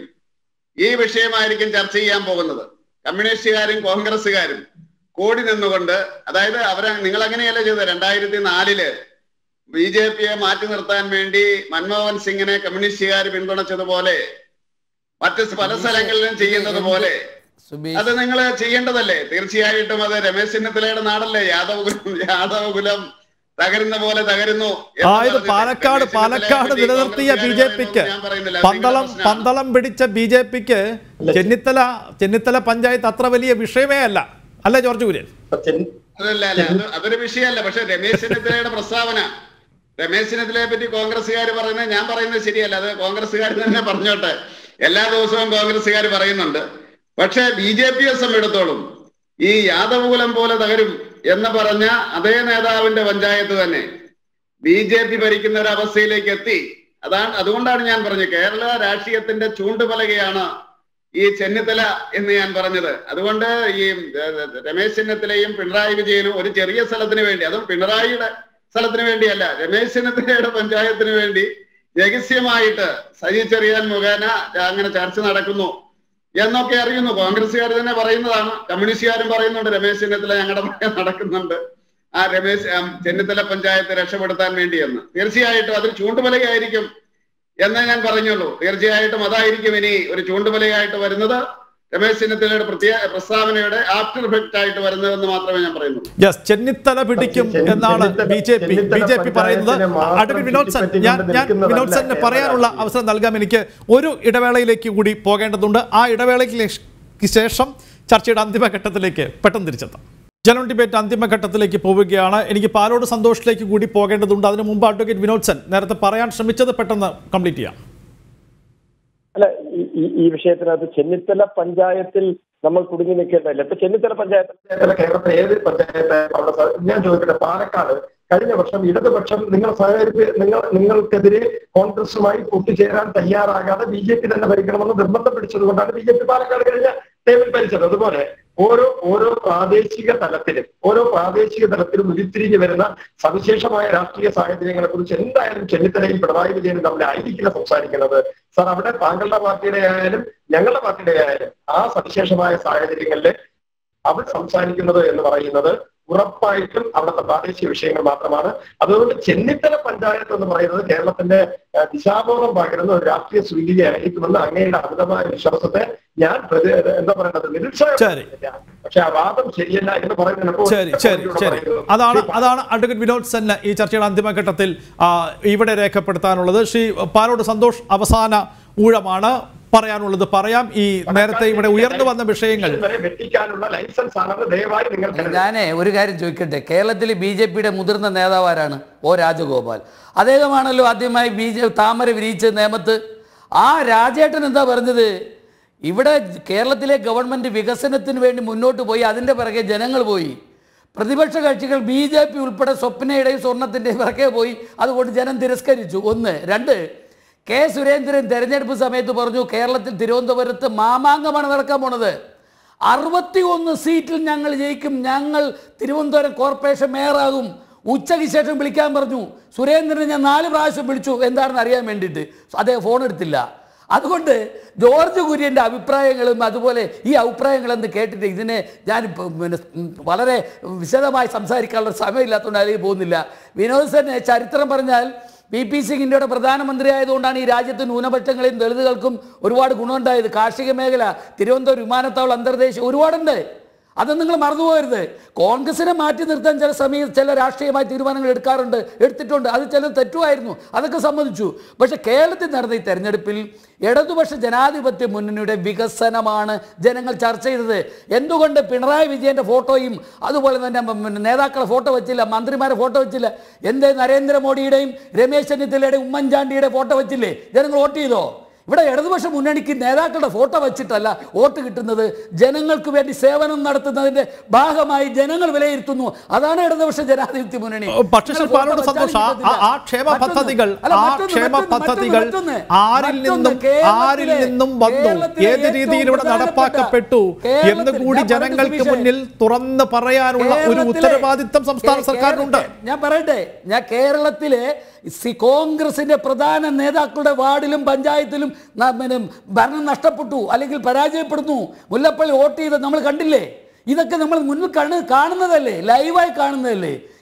ഈ വിഷയമായിരിക്കും ചർച്ച ചെയ്യാൻ പോകുന്നത് കമ്മ്യൂണിസ്റ്റുകാരും കോൺഗ്രസ്സുകാരും കൂടി നിന്നുകൊണ്ട് അതായത് അവരെ നിങ്ങൾ അങ്ങനെയല്ല ചെയ്തത് രണ്ടായിരത്തി നാലില് ബി ജെ പിയെ മാറ്റി നിർത്താൻ വേണ്ടി മൻമോഹൻ സിംഗിനെ കമ്മ്യൂണിസ്റ്റുകാർ പിന്തുണച്ചതുപോലെ മറ്റ് പല സ്ഥലങ്ങളിലും ചെയ്യുന്നത് പോലെ സുബീഷ് അത് നിങ്ങൾ ചെയ്യേണ്ടതല്ലേ തീർച്ചയായിട്ടും അത് രമേശ് ചെന്നിത്തലയുടെ നാടല്ലേ യാദവ് കുലം യാദവ് കുലം തകരുന്ന പോലെ തകരുന്നു എന്ന് ആ ഇത് പറഞ്ഞിട്ട് പാലക്കാട് രമേശ് പാലക്കാട് ചെന്നിത്തലയെ നിലനിർത്തിയ ബി പറ്റി ജെ കോൺഗ്രസ്സുകാർ പിക്ക് ഞാൻ പറയുന്നില്ല. പന്തളം നിങ്ങളുടെ പ്രശ്നമാണ്. പന്തളം പിടിച്ച ബി ജെ പിക്ക് ചെന്നിത്തല ചെന്നിത്തല പഞ്ചായത്ത് അത്ര വലിയ വിഷയമേ അല്ല അല്ലേ ജോർജ് കുര്യൻ ഇപ്പൊ ചെന്നി- അതല്ല അല്ല അത് അതൊരു വിഷയമല്ല പക്ഷെ രമേശ് ചെന്നിത്തലയുടെ പ്രസ്താവന രമേശ് ചെന്നിത്തലയെ പറ്റി കോൺഗ്രസ്സുകാർ പറയുന്നത് ഞാൻ പറയുന്നത് ശരിയല്ല അത് കോൺഗ്രസ്സുകാർ തന്നെ പറഞ്ഞോട്ടെ എല്ലാ ദിവസവും കോൺഗ്രസ്സുകാർ പറയുന്നുണ്ട് പക്ഷെ ബി ജെ പിയെ സംബന്ധിച്ചിടത്തോളം ഈ യാദവകുലം പോലെ തകരും എന്ന് പറഞ്ഞ അതേ നേതാവിന്റെ പഞ്ചായത്ത് തന്നെ ബി ജെ പി ഭരിക്കുന്ന ഒരു അവസ്ഥയിലേക്ക് എത്തി അതാണ് അതുകൊണ്ടാണ് ഞാൻ പറഞ്ഞത് കേരള രാഷ്ട്രീയത്തിന്റെ ചൂണ്ടുപലകയാണ് ഈ ചെന്നിത്തല എന്ന് ഞാൻ പറഞ്ഞത് അതുകൊണ്ട് ഈ ഏർ, രമേശ് ചെന്നിത്തലയും പിണറായി വിജയനും ഒരു ചെറിയ സ്ഥലത്തിന് വേണ്ടി അതും പിണറായിയുടെ സ്ഥലത്തിന് വേണ്ടിയല്ല രമേശ് ചെന്നിത്തലയുടെ പഞ്ചായത്തിന് വേണ്ടി രഹസ്യമായിട്ട് സജി ചെറിയാൻ മുഖേന അങ്ങനെ ചർച്ച നടക്കുന്നു എന്നൊക്കെ അറിയുന്നു കോൺഗ്രസ്സുകാർ തന്നെ പറയുന്നതാണ് കമ്മ്യൂണിസ്റ്റുകാരും പറയുന്നുണ്ട് രമേശ് ചെന്നിത്തല ഞങ്ങളുടെ പുറകെ നടക്കുന്നുണ്ട് ആ രമേശ് ആ, ചെന്നിത്തല പഞ്ചായത്ത് രക്ഷപ്പെടുത്താൻ വേണ്ടിയെന്ന് തീർച്ചയായിട്ടും അതിൽ ചൂണ്ടുപലകയായിരിക്കും എന്നേ ഞാൻ പറഞ്ഞുള്ളൂ തീർച്ചയായിട്ടും അതായിരിക്കും ഇനി ഒരു ചൂണ്ടുപലകയായിട്ട് വരുന്നത് രമേശ് ചെന്നിത്തലയുടെ പ്രത്യേക പ്രസ്താവനയുടെ ആഫ്റ്റർ ഇഫക്റ്റ് ആയിട്ട് വരുന്നതെന്ന് മാത്രമേ ഞാൻ പറയുന്നുള്ളൂ യെസ് ചെന്നിത്തല പിടിക്കും ചെന്നി- എന്നാണ് Chennithala- B J P B Chennithala J P പറയുന്നത് പഞ്ചായത്തിനെ മാത്രം അഡ്വക്കേറ്റ് വിനോദ് സൻ ചുറ്റിപ്പറ്റി ഞാൻ കൊണ്ട് ഞാൻ നിൽക്കുന്നതല്ല വിനോദ് സന്നിന് കേരള പറയാനുള്ള രാഷ്ട്രീയം. അവസരം നൽകാം എനിക്ക് ഒരു ഇടവേളയിലേക്ക് കൂടി പോകേണ്ടതുണ്ട് ആ ഇടവേളയ്ക്ക് ശേഷം ചർച്ചയുടെ അന്തിമഘട്ടത്തിലേക്ക് പെട്ടെന്ന് തിരിച്ചെത്താം ജനറൽ ഡിബേറ്റ് അന്തിമഘട്ടത്തിലേക്ക് പോവുകയാണ് എനിക്ക് പാലോട് സന്തോഷിലേക്ക് കൂടി പോകേണ്ടതുണ്ട് അതിനു മുമ്പ് അഡ്വക്കേറ്റ് വിനോദ് സൻ നേരത്തെ പറയാൻ ശ്രമിച്ചത് പെട്ടെന്ന് കംപ്ലീറ്റ് ചെയ്യാം അല്ല ഈ- ഈ ഈ വിഷയത്തിനകത്ത് ചെന്നിത്തല പഞ്ചായത്തിൽ നമ്മൾ കുടുങ്ങി നിൽക്കേണ്ടതല്ല ഇപ്പൊ ചെന്നിത്തല പഞ്ചായത്ത് ചെന്നിത്തല കേരളത്തിലെ ഏത് പഞ്ചായത്ത് അവിടെ സ- ഞാൻ ചോദിക്കട്ടെ പാലക്കാട് കഴിഞ്ഞ വർഷം ഇടതുപക്ഷം നിങ്ങൾ സഹകരിപ്പ് നിങ്ങൾ നിങ്ങൾക്കെതിരെ കോൺഗ്രസുമായി ഒത്തുചേരാൻ തയ്യാറാകാതെ ബി ജെ പി തന്നെ ഭരിക്കണമെന്ന് നിർബന്ധം പിടിച്ചത് കൊണ്ടാണ് ബി ജെ പി പാലക്കാട് കഴിഞ്ഞ ടൈമിൽ ഭരിച്ചത് അതുപോലെ ഓരോ ഓരോ പ്രാദേശിക തലത്തിലും ഓരോ പ്രാദേശിക തലത്തിലും ഉരുത്തിരിഞ്ഞു വരുന്ന സവിശേഷമായ രാഷ്ട്രീയ സാഹചര്യങ്ങളെ കുറിച്ച് എന്തായാലും ചെന്നിത്തലയും പിണറായി വിജയനും തമ്മിൽ ആയിരിക്കില്ല സംസാരിക്കുന്നത് സാർ അവിടെ താങ്കളുടെ പാർട്ടിയുടെ ആയാലും ഞങ്ങളുടെ പാർട്ടിയുടെ ആയാലും ആ സവിശേഷമായ സാഹചര്യങ്ങളിൽ അവർ സംസാരിക്കുന്നത് എന്ന് പറയുന്നത് ഉറപ്പായിട്ടും അവിടുത്തെ പ്രാദേശിക വിഷയങ്ങൾ മാത്രമാണ് അതുകൊണ്ട് ചെന്നിത്തല പഞ്ചായത്ത് എന്ന് പറയുന്നത് കേരളത്തിന്റെ ആ, ദിശാബോധം പകരുന്ന ഒരു രാഷ്ട്രീയ സൂചികയായിരിക്കുമെന്ന് അങ്ങയുടെ അമിതമായ വിശ്വാസത്തെ ഞാൻ പ്രതി എന്താ പറയുന്നത് നിരുത്സാഹപ്പെടുത്തുന്നില്ല പക്ഷെ ആ വാദം ശരിയല്ല എന്ന് പറയുന്നതിനൊപ്പം ശരി ശരി ശരി അതാണ് അതാണ് അഡ്വക്കേറ്റ് വിനോദ് സെന്ന് ഈ ചർച്ചയുടെ അന്തിമഘട്ടത്തിൽ ആ, ഇവിടെ രേഖപ്പെടുത്താനുള്ളത് ശ്രീ പാലോട് സന്തോഷ് അവസാന ഊഴമാണ് പറയാനുള്ളത് പറയാം ഈ നേരത്തെ ഇവിടെ ഉയർന്നു വന്ന വിഷയങ്ങൾ വരെ വെട്ടിക്കാനുള്ള ലൈസൻസ് ആണെന്ന് ദയവായി നിങ്ങൾ കരുതുക. ഞാനേ ഒരു കാര്യം ചോദിക്കട്ടെ കേരളത്തിൽ ബി ജെ പിയുടെ മുതിർന്ന നേതാവ് ആരാണ് ഒ രാജഗോപാൽ അദ്ദേഹമാണല്ലോ ആദ്യമായി ബി ജെ താമര വിരിയിച്ച നിയമത്ത് ആ രാജേട്ടൻ എന്താ പറഞ്ഞത് ഇവിടെ കേരളത്തിലെ ഗവൺമെന്റ് വികസനത്തിന് വേണ്ടി മുന്നോട്ട് പോയി അതിൻ്റെ പിറകെ ജനങ്ങൾ പോയി പ്രതിപക്ഷ കക്ഷികൾ ബി ജെ പി ഉൾപ്പെടെ സ്വപ്നയുടെയും സ്വർണത്തിൻ്റെയും പിറകെ പോയി അതുകൊണ്ട് ജനം തിരസ്കരിച്ചു ഒന്ന് രണ്ട് കെ സുരേന്ദ്രൻ തെരഞ്ഞെടുപ്പ് സമയത്ത് പറഞ്ഞു കേരളത്തിൽ തിരുവനന്തപുരത്ത് മാമാങ്കമാണ് നടക്കാൻ പോണത് അറുപത്തി ഒന്ന് സീറ്റിൽ ഞങ്ങൾ ജയിക്കും ഞങ്ങൾ തിരുവനന്തപുരം കോർപ്പറേഷൻ മേയറാകും ഉച്ചയ്ക്ക് ശേഷം വിളിക്കാൻ പറഞ്ഞു സുരേന്ദ്രനെ ഞാൻ നാല് പ്രാവശ്യം വിളിച്ചു എന്താണെന്ന് അറിയാൻ വേണ്ടിയിട്ട് അദ്ദേഹം ഫോൺ എടുത്തില്ല അതുകൊണ്ട് ജോർജ് കുര്യൻ്റെ അഭിപ്രായങ്ങളും അതുപോലെ ഈ അഭിപ്രായങ്ങളെന്ന് കേട്ടിട്ട് ഇതിനെ ഞാൻ ഇപ്പം പിന്നെ ഉം വളരെ വിശദമായി സംസാരിക്കാനുള്ള സമയമില്ലാത്തതുകൊണ്ട് അതിലേക്ക് പോകുന്നില്ല വിനോദ് സെന്നെ ചരിത്രം പറഞ്ഞാൽ പി പി സിംഗ് ഇന്ത്യയുടെ പ്രധാനമന്ത്രി ആയതുകൊണ്ടാണ് ഈ രാജ്യത്ത് ന്യൂനപക്ഷങ്ങളെയും ദളിതുകൾക്കും ഒരുപാട് ഗുണമുണ്ടായത് കാർഷിക മേഖല തിരുവനന്തപുരം വിമാനത്താവളം അന്തർദേശീയ ഒരുപാടുണ്ട് അത് നിങ്ങൾ മറന്നുപോകരുത് കോൺഗ്രസിനെ മാറ്റി നിർത്താൻ ചില സമയം ചില രാഷ്ട്രീയമായ തീരുമാനങ്ങൾ എടുക്കാറുണ്ട് എടുത്തിട്ടുണ്ട് അത് ചില തെറ്റുമായിരുന്നു അതൊക്കെ സമ്മതിച്ചു പക്ഷെ കേരളത്തിൽ നടന്ന ഈ തെരഞ്ഞെടുപ്പിൽ ഇടതുപക്ഷ ജനാധിപത്യ മുന്നണിയുടെ വികസനമാണ് ജനങ്ങൾ ചർച്ച ചെയ്തത് എന്തുകൊണ്ട് പിണറായി വിജയന്റെ ഫോട്ടോയും അതുപോലെ തന്നെ മ- പിന്നെ നേതാക്കളെ ഫോട്ടോ വെച്ചില്ല മന്ത്രിമാരെ ഫോട്ടോ വെച്ചില്ല എന്തേ നരേന്ദ്രമോദിയുടെയും രമേശ് ചെന്നിത്തലയുടെയും ഉമ്മൻചാണ്ടിയുടെ ഫോട്ടോ വെച്ചില്ലേ ജനങ്ങൾ വോട്ട് ചെയ്തോ ഇവിടെ ഇടതുപക്ഷ മുന്നണിക്ക് നേതാക്കളുടെ ഫോട്ടോ വെച്ചിട്ടല്ല വോട്ട് കിട്ടുന്നത് ജനങ്ങൾക്ക് വേണ്ടി സേവനം നടത്തുന്നതിന്റെ ഭാഗമായി ജനങ്ങൾ വിലയിരുത്തുന്നു അതാണ് ഇടതുപക്ഷ ജനാധിപത്യ മുന്നണി പക്ഷേ ശ്രീ ഇങ്ങനെ പാലോട് photo സന്തോഷ് ആ- വെച്ചാൽ ആ- ആ ക്ഷേമ മറ്റൊന്ന്, പദ്ധതികൾ അല്ല, ആ മറ്റൊന്ന്, ക്ഷേമ മറ്റൊന്ന്, പദ്ധതികൾ മറ്റൊന്ന്, ആരിൽ മറ്റൊന്ന്, നിന്നും ആരിൽ കേരളത്തിലെ- നിന്നും വന്നു കേരളത്തിലെ ഏത് ഏറ്റവും രീതിയിൽ ഇവിടെ പ്രധാനപ്പെട്ട നടപ്പാക്കപ്പെട്ടു എന്ന് കേരളത്തിൽ- കൂടി ഞാൻ പറയട്ടെ ജനങ്ങൾക്ക് സുബീഷേ, മുന്നിൽ തുറന്ന് പറയാനുള്ള ഒരു കേരളത്തിലെ- ഉത്തരവാദിത്തം സംസ്ഥാന കേ- സർക്കാരിനുണ്ട് കേരള- ഞാൻ പറയട്ടെ ഞാൻ കേരളത്തിലെ സി കോൺഗ്രസിന്റെ പ്രധാന നേതാക്കളുടെ വാർഡിലും പഞ്ചായത്തിലും ന- പിന്നെ ഭരണം നഷ്ടപ്പെട്ടു അല്ലെങ്കിൽ പരാജയപ്പെടുന്നു മുല്ലപ്പള്ളി വോട്ട് ചെയ്ത് നമ്മൾ കണ്ടില്ലേ ഇതൊക്കെ നമ്മൾ മുന്നിൽ കണ് കാണുന്നതല്ലേ ലൈവായി കാണുന്നതല്ലേ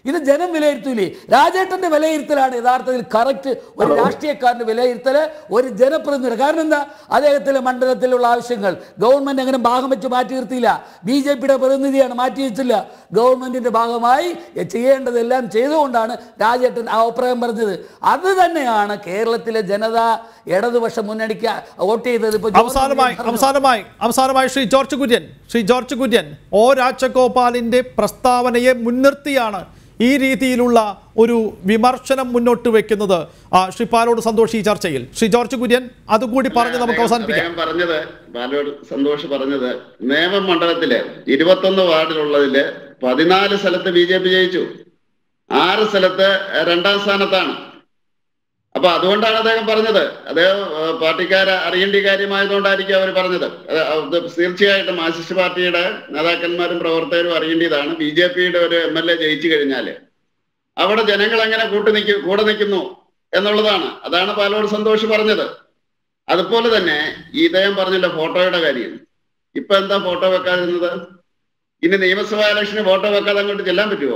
ഇത് ജനം വിലയിരുത്തൂലേ രാജേട്ടന്റെ വിലയിരുത്തലാണ് യഥാർത്ഥത്തിൽ കറക്റ്റ് ഒരു രാഷ്ട്രീയക്കാരന്റെ വിലയിരുത്തൽ ഒരു ജനപ്രതിനിധി കാരണം എന്താ അദ്ദേഹത്തിലെ മണ്ഡലത്തിലുള്ള ആവശ്യങ്ങൾ ഗവൺമെന്റ് അങ്ങനെ ഭാഗം വെച്ച് മാറ്റി നിർത്തിയില്ല ബി ജെ പിയുടെ പ്രതിനിധിയാണ് മാറ്റി വെച്ചില്ല ഗവൺമെന്റിന്റെ ഭാഗമായി ചെയ്യേണ്ടതെല്ലാം ചെയ്തുകൊണ്ടാണ് രാജേട്ടൻ ആ അഭിപ്രായം പറഞ്ഞത് അത് തന്നെയാണ് കേരളത്തിലെ ജനത ഇടതുപക്ഷ മുന്നണിക്ക് വോട്ട് ചെയ്തത് ഇപ്പൊ ജോർജ് അവസാനമായി കുര്യൻ പറഞ്ഞു. അവസാനമായി അവസാനമായി ശ്രീ ജോർജ് കുര്യൻ ശ്രീ ജോർജ് കുര്യൻ ഒ രാജഗോപാലിന്റെ പ്രസ്താവനയെ മുൻനിർത്തിയാണ് ഈ രീതിയിലുള്ള ഒരു വിമർശനം മുന്നോട്ട് വെക്കുന്നത് ആ, ശ്രീ പാലോട് സന്തോഷ് ഈ ചർച്ചയിൽ ശ്രീ ജോർജ് കുര്യൻ അതുകൂടി പറഞ്ഞ് നമുക്ക് അദ്ദേഹം- അവസാനിപ്പിക്കാം അദ്ദേഹം പറഞ്ഞത് ബാലോട് സന്തോഷ് പറഞ്ഞത് നേമം മണ്ഡലത്തില് ഇരുപത്തൊന്ന് വാർഡിലുള്ളതില് പതിനാല് സ്ഥലത്ത് ബി ജെ പി ജയിച്ചു ആറ് സ്ഥലത്ത് രണ്ടാം സ്ഥാനത്താണ് അപ്പൊ അതുകൊണ്ടാണ് അദ്ദേഹം പറഞ്ഞത് അദ്ദേഹം ഏഹ്, പാർട്ടിക്കാരെ അറിയേണ്ട കാര്യമായതുകൊണ്ടായിരിക്കും അവർ പറഞ്ഞത് അത് അത് തീർച്ചയായിട്ടും മാർക്സിസ്റ്റ് പാർട്ടിയുടെ നേതാക്കന്മാരും പ്രവർത്തകരും അറിയേണ്ടതാണ് ബി ജെ പിയുടെ ഒരു എം എൽ എ ജയിച്ചു കഴിഞ്ഞാല് അവിടെ ജനങ്ങൾ എങ്ങനെ കൂട്ടു നിൽക്കും കൂടെ നിൽക്കുന്നു എന്നുള്ളതാണ് അതാണ് പാലോട് സന്തോഷ് പറഞ്ഞത് അതുപോലെ തന്നെ ഈ ഇദ്ദേഹം പറഞ്ഞല്ലോ ഫോട്ടോയുടെ കാര്യം ഇപ്പൊ എന്താ ഫോട്ടോ വെക്കാതിരുന്നത് ഇനി നിയമസഭാ ഇലക്ഷന് ഫോട്ടോ വെക്കാതെ അങ്ങോട്ട് ചെല്ലാൻ പറ്റുമോ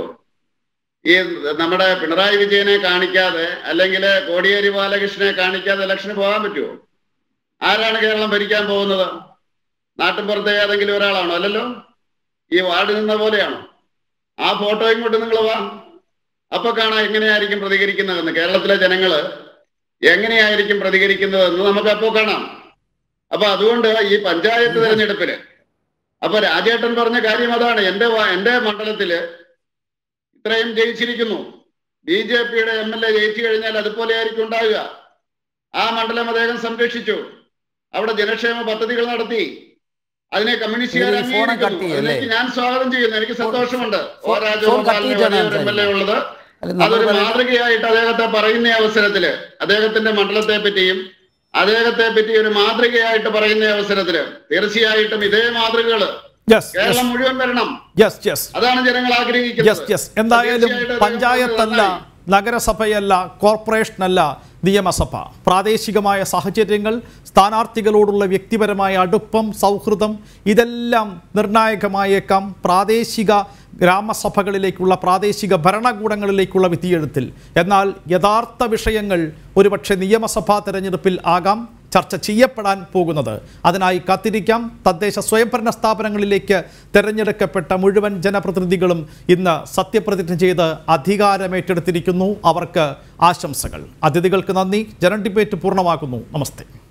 ഈ നമ്മുടെ പിണറായി വിജയനെ കാണിക്കാതെ അല്ലെങ്കിൽ കോടിയേരി ബാലകൃഷ്ണനെ കാണിക്കാതെ ഇലക്ഷന് പോകാൻ പറ്റുമോ ആരാണ് കേരളം ഭരിക്കാൻ പോകുന്നത് നാട്ടിൻപുറത്തെ ഏതെങ്കിലും ഒരാളാണോ അല്ലല്ലോ ഈ വാർഡ് നിന്ന പോലെയാണോ ആ ഫോട്ടോയും കൊണ്ട് നിങ്ങൾ വാ അപ്പൊ കാണാം എങ്ങനെയായിരിക്കും പ്രതികരിക്കുന്നതെന്ന് കേരളത്തിലെ ജനങ്ങള് എങ്ങനെയായിരിക്കും പ്രതികരിക്കുന്നതെന്ന് നമുക്ക് അപ്പോ കാണാം അപ്പൊ അതുകൊണ്ട് ഈ പഞ്ചായത്ത് തെരഞ്ഞെടുപ്പില് അപ്പൊ രാജേട്ടൻ പറഞ്ഞ കാര്യം അതാണ് എന്റെ വാ- എന്റെ മണ്ഡലത്തില് ഇത്രയും ജയിച്ചിരിക്കുന്നു ബി ജെ പിയുടെ എം എൽ എ ജയിച്ചു കഴിഞ്ഞാൽ അതുപോലെ ആയിരിക്കും ഉണ്ടാവുക ആ മണ്ഡലം അദ്ദേഹം സംരക്ഷിച്ചു അവിടെ ജനക്ഷേമ പദ്ധതികൾ നടത്തി അതിനെ കമ്മ്യൂണിസ്റ്റുകാർ ഇതിൽ ഫോൺ കട്ട് അംഗീകരിക്കുന്നു ചെയ്യും, അല്ലേ? അതിലേക്ക് ഞാൻ സ്വാഗതം ചെയ്യുന്നു എനിക്ക് സന്തോഷമുണ്ട് ഓ ഫോൺ- ഫോൺ കട്ട് രാജഗോപാലിന് ചെയ്തിട്ടാണ് വലിയൊരു എം എൽ എ ഉള്ളത് അല്ല, നമ്മൾ അതൊരു പറയുന്നത് മാതൃകയായിട്ട് അദ്ദേഹത്തെ പറയുന്ന അവസരത്തില് അദ്ദേഹത്തിന്റെ മണ്ഡലത്തെ പറ്റിയും അദ്ദേഹത്തെ പറ്റി ഒരു മാതൃകയായിട്ട് പറയുന്ന അവസരത്തില് തീർച്ചയായിട്ടും ഇതേ മാതൃകകള് യെസ് കേരളം മുഴുവൻ വരണം യെസ് യെസ് അതാണ് ജനങ്ങൾ ആഗ്രഹിക്കുന്നത് യെസ് യെസ് എന്തായാലും തീർച്ചയായിട്ടും അദ്ദേഹം പഞ്ചായത്തല്ല നന്നായി. നഗരസഭയല്ല കോർപ്പറേഷനല്ല നിയമസഭ പ്രാദേശികമായ സാഹചര്യങ്ങൾ സ്ഥാനാർത്ഥികളോടുള്ള വ്യക്തിപരമായ അടുപ്പം സൗഹൃദം ഇതെല്ലാം നിർണായകമായേക്കാം പ്രാദേശിക ഗ്രാമസഭകളിലേക്കുള്ള പ്രാദേശിക ഭരണകൂടങ്ങളിലേക്കുള്ള വിധിയെഴുത്തിൽ എന്നാൽ യഥാർത്ഥ വിഷയങ്ങൾ ഒരുപക്ഷെ നിയമസഭാ തെരഞ്ഞെടുപ്പിൽ ആകാം ചർച്ച ചെയ്യപ്പെടാൻ പോകുന്നത് അതിനായി കാത്തിരിക്കാം തദ്ദേശ സ്വയംഭരണ സ്ഥാപനങ്ങളിലേക്ക് തെരഞ്ഞെടുക്കപ്പെട്ട മുഴുവൻ ജനപ്രതിനിധികളും ഇന്ന് സത്യപ്രതിജ്ഞ ചെയ്ത് അധികാരമേറ്റെടുത്തിരിക്കുന്നു അവർക്ക് ആശംസകൾ അതിഥികൾക്ക് നന്ദി ജനൻ ഡിബേറ്റ് പൂർണ്ണമാക്കുന്നു നമസ്തേ